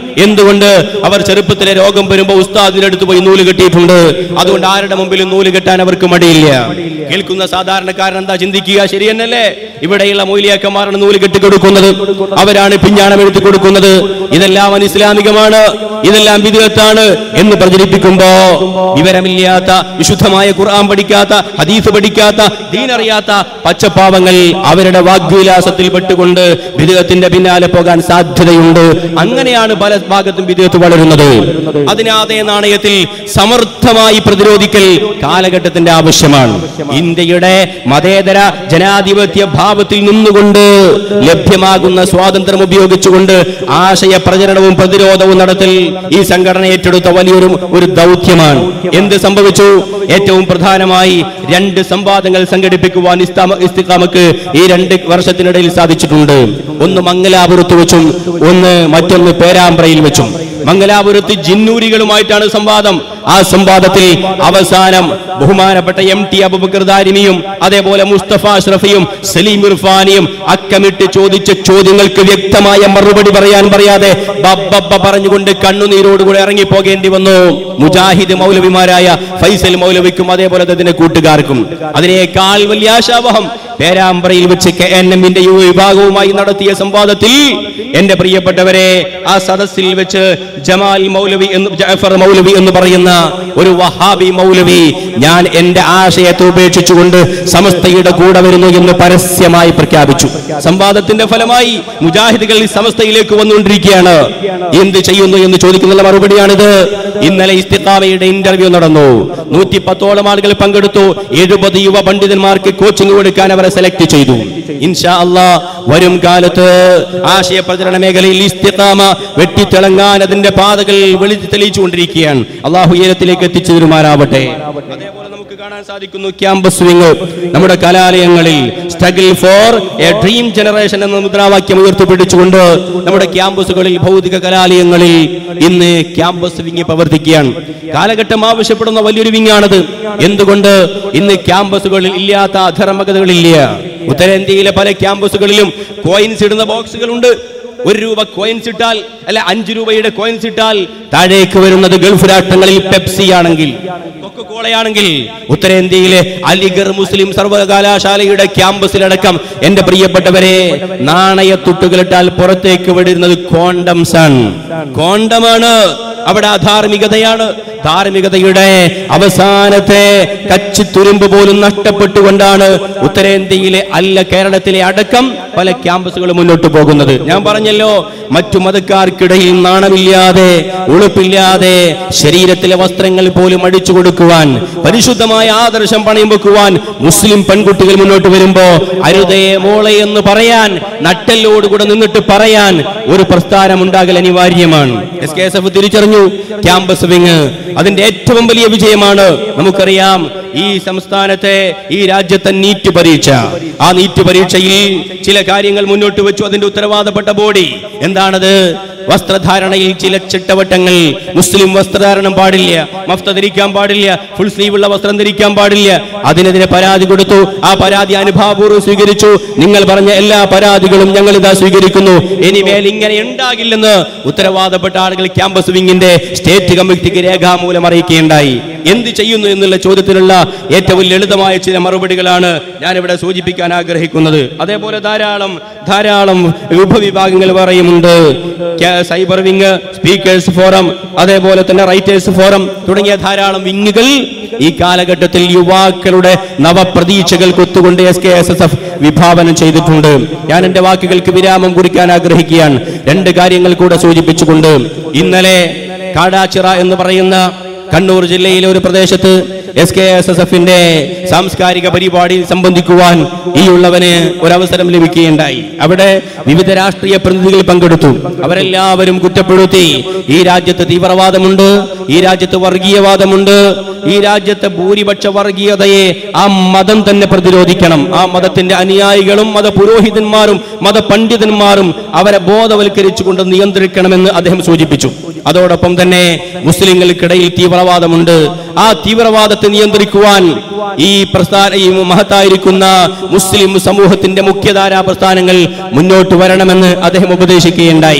എന്തുകൊണ്ട് അവർ ചെറുപ്പത്തിലെ രോഗം വരുമ്പോ ഉസ്താദിന്റെ അടുത്ത് പോയി നൂല് കെട്ടിയിട്ടുണ്ട് അതുകൊണ്ട് ആരുടെ മുമ്പിലും നൂല് കെട്ടാൻ അവർക്ക് മടിയില്ല കേൾക്കുന്ന സാധാരണക്കാരൻ എന്താ ചിന്തിക്കുക ശരി തന്നെയല്ലേ ഇവിടെയുള്ള മൂലിയാക്കന്മാരാണ് നൂല് കെട്ടിക്കൊടുക്കുന്നത് അവരാണ് പിഞ്ഞാണം എഴുതി കൊടുക്കുന്നത് ഇതെല്ലാം അനിസ്ലാമികമാണ് ഇതെല്ലാം വിധേയത്താണ് എന്ന് പ്രചരിപ്പിക്കുമ്പോ വിവരമില്ലാത്ത വിശുദ്ധമായ ഖുർആൻ പഠിക്കാത്ത ഹദീസ് പഠിക്കാത്ത ദീനറിയാത്ത പച്ചപ്പാവങ്ങൾ അവരുടെ വാഗ്വിലാസത്തിൽ പെട്ടുകൊണ്ട് വിധേയത്തിന്റെ പിന്നാലെ പോകാൻ സാധ്യതയുണ്ട് അങ്ങനെയാണ് പല ഭാഗത്തും വിധേയത്ത് വളരുന്നത് അതിന് അതേ നാണയത്തിൽ സമർത്ഥമായി പ്രതിരോധിക്കൽ കാലഘട്ടത്തിന്റെ ആവശ്യമാണ് ഇന്ത്യയുടെ മതേതര ജനാധിപത്യ ഭാവത്തിൽ നിന്നുകൊണ്ട് ലഭ്യമാകുന്ന സ്വാതന്ത്ര്യം ഉപയോഗിച്ചുകൊണ്ട് ആശയ പ്രചരണവും പ്രതിരോധവും നടത്തൽ ഈ സംഘടന ഏറ്റെടുത്ത വലിയൊരു ഒരു ദൗത്യമാണ് എന്ത് സംഭവിച്ചു ഏറ്റവും പ്രധാനമായി രണ്ട് സംവാദങ്ങൾ സംഘടിപ്പിക്കുവാൻ ഇസ്താമ ഇസ്തിഖാമക്ക് ഈ രണ്ട് വർഷത്തിനിടയിൽ സാധിച്ചിട്ടുണ്ട് ഒന്ന് മംഗലാപുരത്ത് വെച്ചും ഒന്ന് മറ്റൊന്ന് പേരാമ്പ്രയിൽ വെച്ചും മംഗലാപുരത്ത് ജിന്നൂരികളുമായിട്ടാണ് സംവാദം ആ സംവാദത്തിൽ അവസാനം ബഹുമാനപ്പെട്ട എം ടി അബുബക്കർ ദാരിമിയും അതേപോലെ മുസ്തഫ അഷ്റഫിയും സലീം ഇർഫാനിയും അക്കമിട്ട് ചോദിച്ച ചോദ്യങ്ങൾക്ക് വ്യക്തമായ മറുപടി പറയാൻ പറയാതെ ബബ്ബബ്ബ പറഞ്ഞുകൊണ്ട് കണ്ണുനീരോടുകൂടെ ഇറങ്ങി പോകേണ്ടി വന്നു മുജാഹിദ് മൗലവിമാരായ ഫൈസൽ മൗലവിക്കും അതേപോലെ തന്നെ കൂട്ടുകാർക്കും അതിനേക്കാൾ വലിയ ആശാവഹം പേരാമ്പ്രയിൽ വെച്ച് കെ എൻ എമ്മിന്റെ യുവ വിഭാഗവുമായി നടത്തിയ സംവാദത്തിൽ എന്റെ പ്രിയപ്പെട്ടവരെ ആ സദസ്സിൽ വെച്ച് ജമാൽ മൗലവി എന്ന് ജാഫർ മൗലവി എന്ന് പറയുന്ന ഒരു വഹാബി മൗലവി ഞാൻ എന്റെ ആശയത്തെ ഉപേക്ഷിച്ചുകൊണ്ട് സമസ്തയുടെ കൂടെ വരുന്നു എന്ന് പരസ്യമായി പ്രഖ്യാപിച്ചു സംവാദത്തിന്റെ ഫലമായി മുജാഹിദുകൾ ഈ സമസ്തയിലേക്ക് വന്നുകൊണ്ടിരിക്കുകയാണ് എന്ത് ചെയ്യുന്നു എന്ന് ചോദിക്കുന്ന മറുപടിയാണിത് ഇന്നലെ ഇസ്തിഖാമയുടെ ഇന്റർവ്യൂ നടന്നു നൂറ്റി പത്തോളം ആളുകൾ പങ്കെടുത്തു എഴുപത് യുവ പണ്ഡിതന്മാർക്ക് കോച്ചിങ് കൊടുക്കാൻ അവരെ സെലക്ട് ചെയ്തു ഇൻഷാ അല്ലാ വരും കാലത്ത് ആശയ പ്രചരണ മേഖലയിൽ ഇസ്തിഖാമ വെട്ടിത്തിളങ്ങാൻ അതിന്റെ പാതകൾ വെളി തെളിയിച്ചുകൊണ്ടിരിക്കുകയാണ് അള്ളാഹു ഉയരത്തിലേക്ക് എത്തിച്ചു തരുമാറാവട്ടെ അതേപോലെ നമുക്ക് കാണാൻ സാധിക്കുന്നു ക്യാമ്പസ് വിങ് നമ്മുടെ കലാലയങ്ങളിൽ struggle for a dream generation എന്ന മുദ്രാവാക്യം ഉയർത്തിപ്പിടിച്ചുകൊണ്ട് നമ്മുടെ ക്യാമ്പസുകളിൽ ഭൗതിക കലാലയങ്ങളിൽ ഇന്ന് ക്യാമ്പസ് വിങ് പ്രവർത്തിക്കുകയാണ് കാലഘട്ടം ആവശ്യപ്പെടുന്ന വലിയൊരു വിങ്ങാണത് എന്തുകൊണ്ട് ഇന്ന് ക്യാമ്പസുകളിൽ ഇല്ലാത്ത അധർമ്മകതകളില്ല ഉത്തരേന്ത്യയിലെ പല ക്യാമ്പസുകളിലും കോയിൻസ് ഇടുന്ന ബോക്സുകളുണ്ട് ഒരു രൂപ കോയിൻസ് ഇട്ടാൽ അല്ല അഞ്ചു രൂപയുടെ കോയിൻസ് ഇട്ടാൽ താഴേക്ക് വരുന്നത് ഗൾഫ് രാഷ്ട്രങ്ങളിൽ പെപ്സി ആണെങ്കിൽ കൊക്കക്കോളയാണെങ്കിൽ ഉത്തരേന്ത്യയിലെ അലിഗർ മുസ്ലിം സർവകലാശാലയുടെ ക്യാമ്പസിലടക്കം എന്റെ പ്രിയപ്പെട്ടവരെ നാണയത്തുട്ടുകളിട്ടാൽ പുറത്തേക്ക് വിടുന്നത് കോണ്ടംസ് ആണ് കോണ്ടമാണ് അവിടെ അധാർമികതയാണ് ധാർമ്മികതയുടെ അവസാനത്തെ കച്ചിത്തുരുമ്പ് പോലും നഷ്ടപ്പെട്ടുകൊണ്ടാണ് ഉത്തരേന്ത്യയിലെ അല്ല കേരളത്തിലെ അടക്കം പല ക്യാമ്പസുകളും മുന്നോട്ട് പോകുന്നത് ഞാൻ പറഞ്ഞല്ലോ മറ്റു മതക്കാർക്കിടയിൽ നാണമില്ലാതെ ഉളുപ്പില്ലാതെ ശരീരത്തിലെ വസ്ത്രങ്ങൾ പോലും അടിച്ചു കൊടുക്കുവാൻ പരിശുദ്ധമായ ആദർശം പണയം വെക്കുവാൻ മുസ്ലിം പെൺകുട്ടികൾ മുന്നോട്ട് വരുമ്പോ അരുതേ മോളെ എന്ന് പറയാൻ നട്ടെല്ലോടുകൂടെ നിന്നിട്ട് പറയാൻ ഒരു പ്രസ്ഥാനം ഉണ്ടാകൽ അനിവാര്യമാണ് എസ് കെ എസ് എഫ് തിരിച്ചറിഞ്ഞു ക്യാമ്പസ് വിങ് അതിന്റെ ഏറ്റവും വലിയ വിജയമാണ് നമുക്കറിയാം ഈ സംസ്ഥാനത്തെ ഈ രാജ്യത്തെ നീറ്റ് പരീക്ഷ ആ നീറ്റ് പരീക്ഷയിൽ ചില കാര്യങ്ങൾ മുന്നോട്ട് വെച്ചു അതിന്റെ ഉത്തരവാദപ്പെട്ട ബോഡി എന്താണത് വസ്ത്രധാരണയിൽ ചില ചിട്ടവട്ടങ്ങൾ മുസ്ലിം വസ്ത്രധാരണം പാടില്ല മഫ്ത ധരിക്കാൻ പാടില്ല ഫുൾ സ്ലീവ് ഉള്ള വസ്ത്രം ധരിക്കാൻ പാടില്ല അതിനെതിരെ പരാതി കൊടുത്തു ആ പരാതി അനുഭാവപൂർവ്വം സ്വീകരിച്ചു നിങ്ങൾ പറഞ്ഞ എല്ലാ പരാതികളും ഞങ്ങൾ ഇതാ സ്വീകരിക്കുന്നു ഇനിമേൽ ഇങ്ങനെ ഉണ്ടാകില്ലെന്ന് ഉത്തരവാദപ്പെട്ട ആളുകൾ ക്യാമ്പസ് വിങ്ങിന്റെ സ്റ്റേറ്റ് കമ്മിറ്റിക്ക് രേഖാമൂലം അറിയിക്കുകയുണ്ടായി എന്ത് ചെയ്യുന്നു എന്നുള്ള ചോദ്യത്തിനുള്ള ഏറ്റവും ലളിതമായ ചില മറുപടികളാണ് ഞാനിവിടെ സൂചിപ്പിക്കാൻ ആഗ്രഹിക്കുന്നത് അതേപോലെ ധാരാളം ധാരാളം ഉപവിഭാഗങ്ങൾ പറയുമുണ്ട് ക്യാ- സൈബർ വിങ് സ്പീക്കേഴ്സ് ഫോറം അതേപോലെ തന്നെ റൈറ്റേഴ്സ് ഫോറം തുടങ്ങിയ ധാരാളം വിങ്ങുകൾ ഈ കാലഘട്ടത്തിൽ യുവാക്കളുടെ നവപ്രതീക്ഷകൾ കൊത്തുകൊണ്ട് S K S S F വിഭാവനം ചെയ്തിട്ടുണ്ട് ഞാൻ എന്റെ വാക്കുകൾക്ക് വിരാമം കുറിക്കാൻ ആഗ്രഹിക്കുകയാണ് രണ്ട് കാര്യങ്ങൾ കൂടെ സൂചിപ്പിച്ചുകൊണ്ട് ഇന്നലെ കാടാച്ചിറ എന്ന് പറയുന്ന കണ്ണൂർ ജില്ലയിലെ ഒരു പ്രദേശത്ത് എസ് കെ എസ് എസ് എഫിന്റെ സാംസ്കാരിക പരിപാടിയിൽ സംബന്ധിക്കുവാൻ ഈ ഉള്ളവന് ഒരവസരം ലഭിക്കുകയുണ്ടായി അവിടെ വിവിധ രാഷ്ട്രീയ പ്രതിനിധികൾ പങ്കെടുത്തു അവരെല്ലാവരും കുറ്റപ്പെടുത്തി ഈ രാജ്യത്ത് തീവ്രവാദമുണ്ട് ഈ രാജ്യത്ത് വർഗീയവാദമുണ്ട് ഈ രാജ്യത്തെ ഭൂരിപക്ഷ വർഗീയതയെ ആ മതം തന്നെ പ്രതിരോധിക്കണം ആ മതത്തിന്റെ അനുയായികളും മത പുരോഹിതന്മാരും മത പണ്ഡിതന്മാരും അവരെ ബോധവൽക്കരിച്ചുകൊണ്ട് നിയന്ത്രിക്കണമെന്ന് അദ്ദേഹം സൂചിപ്പിച്ചു അതോടൊപ്പം തന്നെ മുസ്ലിങ്ങൾക്കിടയിൽ തീവ്രവാദമുണ്ട് ആ തീവ്രവാദത്തെ നിയന്ത്രിക്കുവാൻ ഈ പ്രസ്ഥാന ഈ മഹത്തായിരിക്കുന്ന മുസ്ലിം സമൂഹത്തിന്റെ മുഖ്യധാരാ പ്രസ്ഥാനങ്ങൾ മുന്നോട്ട് വരണമെന്ന് അദ്ദേഹം ഉപദേശിക്കുകയുണ്ടായി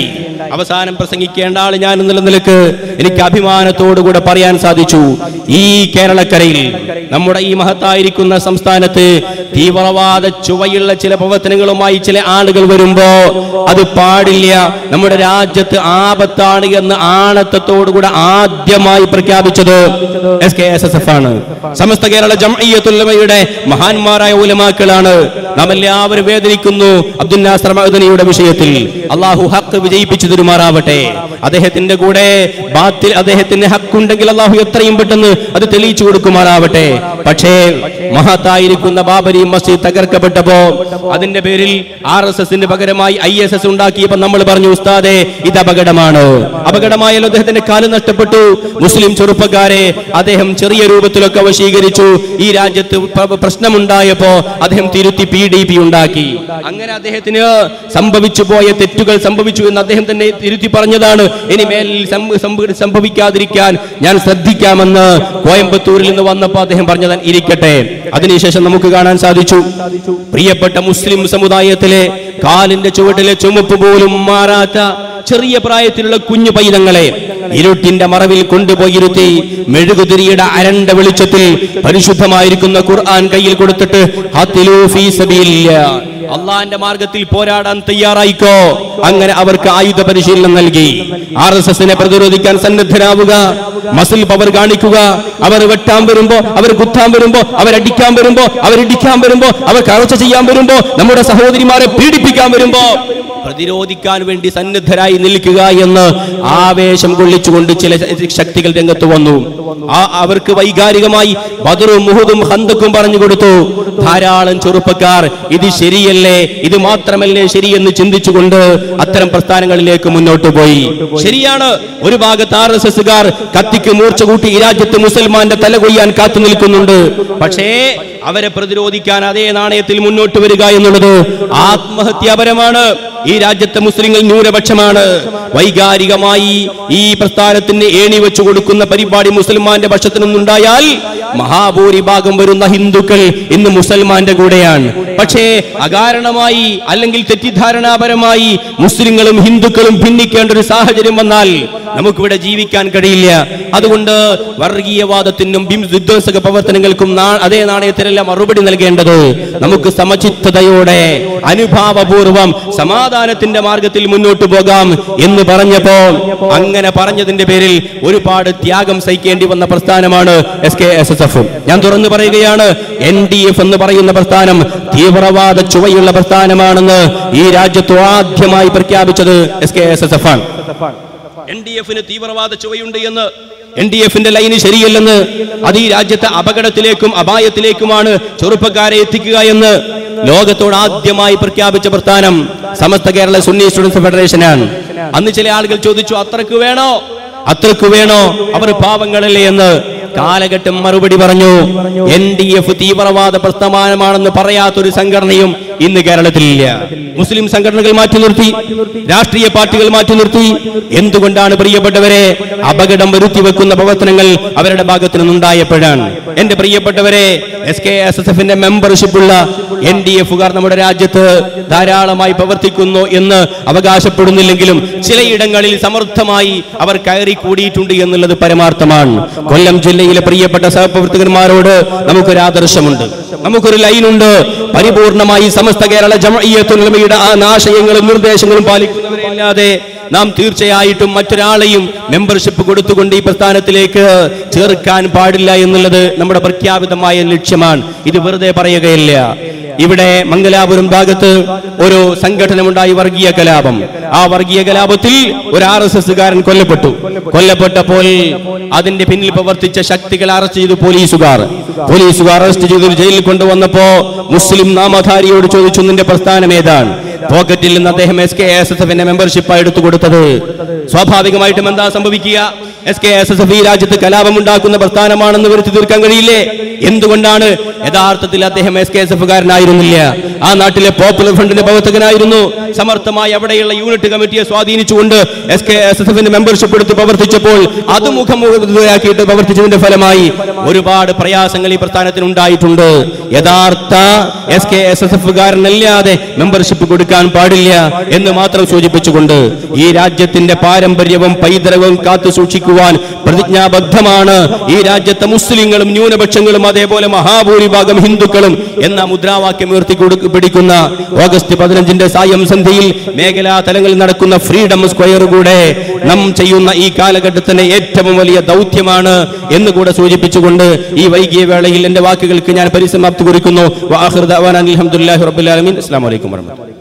അവസാനം പ്രസംഗിക്കേണ്ട ആൾ ഞാൻ എന്നുള്ള നിലക്ക് എനിക്ക് അഭിമാനത്തോടുകൂടെ പറയാൻ സാധിച്ചു ഈ കേരളക്കരയിൽ നമ്മുടെ ഈ മഹത്തായിരിക്കുന്ന സംസ്ഥാനത്ത് തീവ്രവാദ ചുവയുള്ള ചില പ്രവർത്തനങ്ങളുമായി ചില ആളുകൾ വരുമ്പോ അത് പാടില്ല നമ്മുടെ രാജ്യത്ത് ആപത്താണ് എന്ന് ആണത്തത്തോടുകൂടെ ആദ്യമായി പ്രഖ്യാപിച്ചത് S K S S F ആണ് സമസ്ത കേരള ജംഇയ്യത്തുല്ലമയുടെ മഹാന്മാരായ ഉലമാക്കളാണ് നാം എല്ലാവരും വേദനിക്കുന്നു അബ്ദുൽ നാസർ മഅദനിയുടെ വിഷയത്തിൽ അള്ളാഹു ഹക്ക് വിജയിപ്പിച്ചു തരുമാറാവട്ടെ അദ്ദേഹത്തിന്റെ കൂടെ ബാത്തിൽ അദ്ദേഹത്തിന് ഹക്കുണ്ടെങ്കിൽ അള്ളാഹു എത്രയും പെട്ടെന്ന് അത് തെളിയിച്ചു കൊടുക്കുമാറാവട്ടെ പക്ഷേ മഹത്തായിരിക്കുന്ന ബാബരി മസ്ജിദ് തകർക്കപ്പെട്ടപ്പോ അതിന്റെ പേരിൽ ആർ എസ് എസിന്റെ പകരമായി ഐ എസ് എസ് ഉണ്ടാക്കിയപ്പോ നമ്മൾ പറഞ്ഞു ഉസ്താദെ ഇത് അപകടമാണ് അപകടമായാലും അദ്ദേഹത്തിന്റെ കാല് നഷ്ടപ്പെട്ടു മുസ്ലിം ചെറുപ്പക്കാരെ അദ്ദേഹം ചെറിയ രൂപത്തിലൊക്കെ വശീകരിച്ചു ഈ രാജ്യത്ത് പ്ര- പ്രശ്നമുണ്ടായപ്പോ അദ്ദേഹം തിരുത്തി പി ഡി പി ഉണ്ടാക്കി അങ്ങനെ അദ്ദേഹത്തിന് സംഭവിച്ചു പോയ തെറ്റുകൾ സംഭവിച്ചു എന്ന് അദ്ദേഹം തന്നെ തിരുത്തി പറഞ്ഞതാണ് ഇനി മേലിൽ സംഭ- സംഭ- സംഭവിക്കാതിരിക്കാൻ ഞാൻ ശ്രദ്ധിക്കാമെന്ന് കോയമ്പത്തൂരിൽ നിന്ന് വന്നപ്പോൾ അദ്ദേഹം പറഞ്ഞത് ഇരിക്കട്ടെ അതിനുശേഷം നമുക്ക് കാണാൻ സാധിച്ചു പ്രിയപ്പെട്ട മുസ്ലിം സമുദായത്തിലെ കാലിന്റെ ചുവട്ടിലെ ചുമപ്പ് പോലും മാറാത്ത ചെറിയ പ്രായത്തിലുള്ള കുഞ്ഞു പൈതങ്ങളെ ഇരുട്ടിന്റെ മറവിൽ കൊണ്ടുപോയിരുത്തി മെഴുകുതിരിയുടെ അരണ്ട വെളിച്ചത്തിൽ പരിശുദ്ധമായിരിക്കുന്ന ഖുർആൻ കയ്യിൽ കൊടുത്തിട്ട് ഹത്തിലൂ ഫീ സബീലില്ലാ. അള്ളാന്റെ മാർഗത്തിൽ പോരാടാൻ തയ്യാറായിക്കോ അങ്ങനെ അവർക്ക് ആയുധ പരിശീലനം നൽകി ആർ എസ് എസിനെ പ്രതിരോധിക്കാൻ സന്നദ്ധരാവുക മസിൽ പവർ കാണിക്കുക അവർ വെട്ടാൻ വരുമ്പോ അവർ കുത്താൻ വരുമ്പോ അവരടിക്കാൻ വരുമ്പോ അവരിടിക്കാൻ വരുമ്പോ അവർ കറച്ച ചെയ്യാൻ വരുമ്പോ നമ്മുടെ സഹോദരിമാരെ പീഡിപ്പിക്കാൻ വരുമ്പോ പ്രതിരോധിക്കാൻ വേണ്ടി സന്നദ്ധരായി നിൽക്കുക എന്ന് ആവേശം കൊള്ളിച്ചുകൊണ്ട് ചില ശക്തികൾ രംഗത്ത് വന്നു ആ അവർക്ക് വൈകാരികമായി ബദറും മുഹുദും ഹന്തക്കും പറഞ്ഞു കൊടുത്തു ധാരാളം ചെറുപ്പക്കാർ ഇത് ശരിയല്ലേ ഇത് മാത്രമല്ലേ ശരിയെന്ന് ചിന്തിച്ചുകൊണ്ട് അത്തരം പ്രസ്ഥാനങ്ങളിലേക്ക് മുന്നോട്ട് പോയി ശരിയാണ് ഒരു ഭാഗത്ത് ആർ എസ് എസുകാർ കത്തിക്ക് മൂർച്ച കൂട്ടി ഈ രാജ്യത്ത് മുസൽമാന്റെ തല കൊയ്യാൻ കാത്തു നിൽക്കുന്നുണ്ട് പക്ഷേ അവരെ പ്രതിരോധിക്കാൻ അതേ നാണയത്തിൽ മുന്നോട്ട് വരിക എന്നുള്ളത് ആത്മഹത്യാപരമാണ് ഈ രാജ്യത്തെ മുസ്ലിങ്ങൾ ന്യൂനപക്ഷമാണ് വൈകാരികമായി ഈ പ്രസ്ഥാനത്തിന് ഏണി വെച്ചു കൊടുക്കുന്ന പരിപാടി മുസൽമാന്റെ പക്ഷത്തു നിന്നുണ്ടായാൽ മഹാഭൂരിഭാഗം വരുന്ന ഹിന്ദുക്കൾ ഇന്ന് മുസൽമാന്റെ കൂടെയാണ് പക്ഷേ അകാരണമായി അല്ലെങ്കിൽ തെറ്റിദ്ധാരണാപരമായി മുസ്ലിങ്ങളും ഹിന്ദുക്കളും ഭിന്നിക്കേണ്ട ഒരു സാഹചര്യം വന്നാൽ നമുക്കിവിടെ ജീവിക്കാൻ കഴിയില്ല അതുകൊണ്ട് വർഗീയവാദത്തിനും ബിം- വിധ്വംസക പ്രവർത്തനങ്ങൾക്കും നാ- അതേ നാണയത്തിനെല്ലാം മറുപടി നൽകേണ്ടത് നമുക്ക് സമചിത്തതയോടെ അനുഭാവപൂർവം സമാധാനത്തിന്റെ മാർഗത്തിൽ മുന്നോട്ട് പോകാം എന്ന് പറഞ്ഞപ്പോ അങ്ങനെ പറഞ്ഞതിന്റെ പേരിൽ ഒരുപാട് ത്യാഗം സഹിക്കേണ്ടി വന്ന പ്രസ്ഥാനമാണ് S K S S F ഞാൻ തുറന്നു പറയുകയാണ് എൻ ഡി എഫ് എന്ന് പറയുന്ന പ്രസ്ഥാനം തീവ്രവാദ ചുവയുള്ള പ്രസ്ഥാനമാണെന്ന് ഈ രാജ്യത്ത് ആദ്യമായി പ്രഖ്യാപിച്ചത് S K S S F ആണ് എൻ ഡി എഫിന് തീവ്രവാദ ചുവയുണ്ട് എന്ന് എൻ ഡി എഫിന്റെ ലൈന് ശരിയല്ലെന്ന് അത് ഈ രാജ്യത്തെ അപകടത്തിലേക്കും അപായത്തിലേക്കുമാണ് ചെറുപ്പക്കാരെ എത്തിക്കുക എന്ന് ലോകത്തോട് ആദ്യമായി പ്രഖ്യാപിച്ച പ്രസ്ഥാനം സമസ്ത കേരള സുന്നി സ്റ്റുഡൻസ് ഫെഡറേഷനാണ് അന്ന് ചില ആളുകൾ ചോദിച്ചു അത്രക്ക് വേണോ അത്രക്ക് വേണോ അവർ പാവങ്ങളല്ലേ എന്ന് കാലഘട്ടം മറുപടി പറഞ്ഞു എൻ ഡി എഫ് തീവ്രവാദ പ്രസ്ഥാനമാണെന്ന് പറയാത്തൊരു സംഘടനയും ഇന്ന് കേരളത്തിലില്ല മുസ്ലിം സംഘടനകൾ മാറ്റി നിർത്തി രാഷ്ട്രീയ പാർട്ടികൾ മാറ്റി നിർത്തി എന്തുകൊണ്ടാണ് പ്രിയപ്പെട്ടവരെ അപകടം വരുത്തി വെക്കുന്ന പ്രവർത്തനങ്ങൾ അവരുടെ ഭാഗത്ത് നിന്നുണ്ടായപ്പോഴാണ് എന്റെ പ്രിയപ്പെട്ടവരെ എസ് കെ എസ് എസ് എഫിന്റെ മെമ്പർഷിപ്പ് ഉള്ള എൻ ഡി എഫുകാർ നമ്മുടെ രാജ്യത്ത് ധാരാളമായി പ്രവർത്തിക്കുന്നു എന്ന് അവകാശപ്പെടുന്നില്ലെങ്കിലും ചിലയിടങ്ങളിൽ സമർത്ഥമായി അവർ കയറി കൂടിയിട്ടുണ്ട് എന്നുള്ളത് പരമാർത്ഥമാണ് കൊല്ലം ജില്ലയിലെ പ്രിയപ്പെട്ട സഹപ്രവർത്തകന്മാരോട് നമുക്കൊരു ആദർശമുണ്ട് നമുക്കൊരു ലൈനുണ്ട് പരിപൂർണമായി സമസ്ത കേരള ജമഇയ്യത്തുലമയുടെ ആ ആശയങ്ങളും നിർദ്ദേശങ്ങളും പാലിക്കുന്നവരെയല്ലാതെ നാം തീർച്ചയായിട്ടും മറ്റൊരാളെയും മെമ്പർഷിപ്പ് കൊടുത്തുകൊണ്ട് ഈ പ്രസ്ഥാനത്തിലേക്ക് ചേർക്കാൻ പാടില്ല എന്നുള്ളത് നമ്മുടെ പ്രഖ്യാപിതമായ ലക്ഷ്യമാണ് ഇത് വെറുതെ പറയുകയില്ല ഇവിടെ മംഗലാപുരം ഭാഗത്ത് ഒരു സംഘടനമുണ്ടായി വർഗീയ കലാപം ആ വർഗീയ കലാപത്തിൽ ഒരു ആർ എസ് എസ്സുകാരൻ കൊല്ലപ്പെട്ടു കൊല്ലപ്പെട്ടപ്പോൾ അതിന്റെ പിന്നിൽ പ്രവർത്തിച്ച ശക്തികൾ അറസ്റ്റ് ചെയ്തു പോലീസുകാർ പോലീസുകാർ അറസ്റ്റ് ചെയ്തു ജയിലിൽ കൊണ്ടുവന്നപ്പോ മുസ്ലിം നാമധാരിയോട് ചോദിച്ചു നിന്റെ പ്രസ്ഥാനം ഏതാണ് പോക്കറ്റിൽ നിന്ന് അദ്ദേഹം എസ് കെ എസ് എസ് എഫിന്റെ മെമ്പർഷിപ്പ് എടുത്തു കൊടുത്തത് സ്വാഭാവികമായിട്ടും എന്താ സംഭവിക്കുക S K S S F ഈ രാജ്യത്ത് കലാപമുണ്ടാക്കുന്ന പ്രസ്ഥാനമാണെന്ന് വരുത്തി തീർക്കാൻ കഴിയില്ലേ എന്തുകൊണ്ടാണ് യഥാർത്ഥത്തിൽ അദ്ദേഹം എസ് കെ എസ് എഫ് കാരനായിരുന്നില്ല ആ നാട്ടിലെ പോപ്പുലർ ഫ്രണ്ടിന്റെ പ്രവർത്തകനായിരുന്നു സമർത്ഥമായി അവിടെയുള്ള യൂണിറ്റ് കമ്മിറ്റിയെ സ്വാധീനിച്ചുകൊണ്ട് എസ് കെ എസ് എസ് എഫിന്റെ മെമ്പർഷിപ്പ് എടുത്ത് പ്രവർത്തിച്ചപ്പോൾ അത് മുഖമുഖയാക്കിയിട്ട് പ്രവർത്തിച്ചതിന്റെ ഫലമായി ഒരുപാട് പ്രയാസങ്ങൾ ഈ പ്രസ്ഥാനത്തിന് ഉണ്ടായിട്ടുണ്ട് യഥാർത്ഥ S K S S F കാരനല്ലാതെ മെമ്പർഷിപ്പ് കൊടുക്കാൻ പാടില്ല എന്ന് മാത്രം സൂചിപ്പിച്ചുകൊണ്ട് ഈ രാജ്യത്തിന്റെ പാരമ്പര്യവും പൈതൃകവും കാത്തു സൂക്ഷിക്കുവാൻ പ്രതിജ്ഞാബദ്ധമാണ് ഈ രാജ്യത്തെ മുസ്ലിങ്ങളും ന്യൂനപക്ഷങ്ങളും അതേപോലെ മഹാഭൂരിഭാഗം ഹിന്ദുക്കളും എന്ന മുദ്രാവാക്യം ഉയർത്തി കൊടുക്ക- പിടിക്കുന്ന ഓഗസ്റ്റ് പതിനഞ്ചിന്റെ സായം സന്ധ്യയിൽ മേഖലാ തലങ്ങളിൽ നടക്കുന്ന ഫ്രീഡം സ്ക്വയർ കൂടെ നാം ചെയ്യുന്ന ഈ കാലഘട്ടത്തിന്റെ ഏറ്റവും വലിയ ദൗത്യമാണ് എന്ന് കൂടെ സൂചിപ്പിച്ചുകൊണ്ട് ഈ വൈകിയ വേളയിൽ എന്റെ വാക്കുകൾക്ക് ഞാൻ പരിസമാപ്തി കുറിക്കുന്നു വാഹിർ ദഅ്വാനാ അൽഹംദുലില്ലാഹി റബ്ബിൽ ആലമീൻ അസ്സലാമു അലൈക്കും വറഹ്മത്തുള്ളാഹി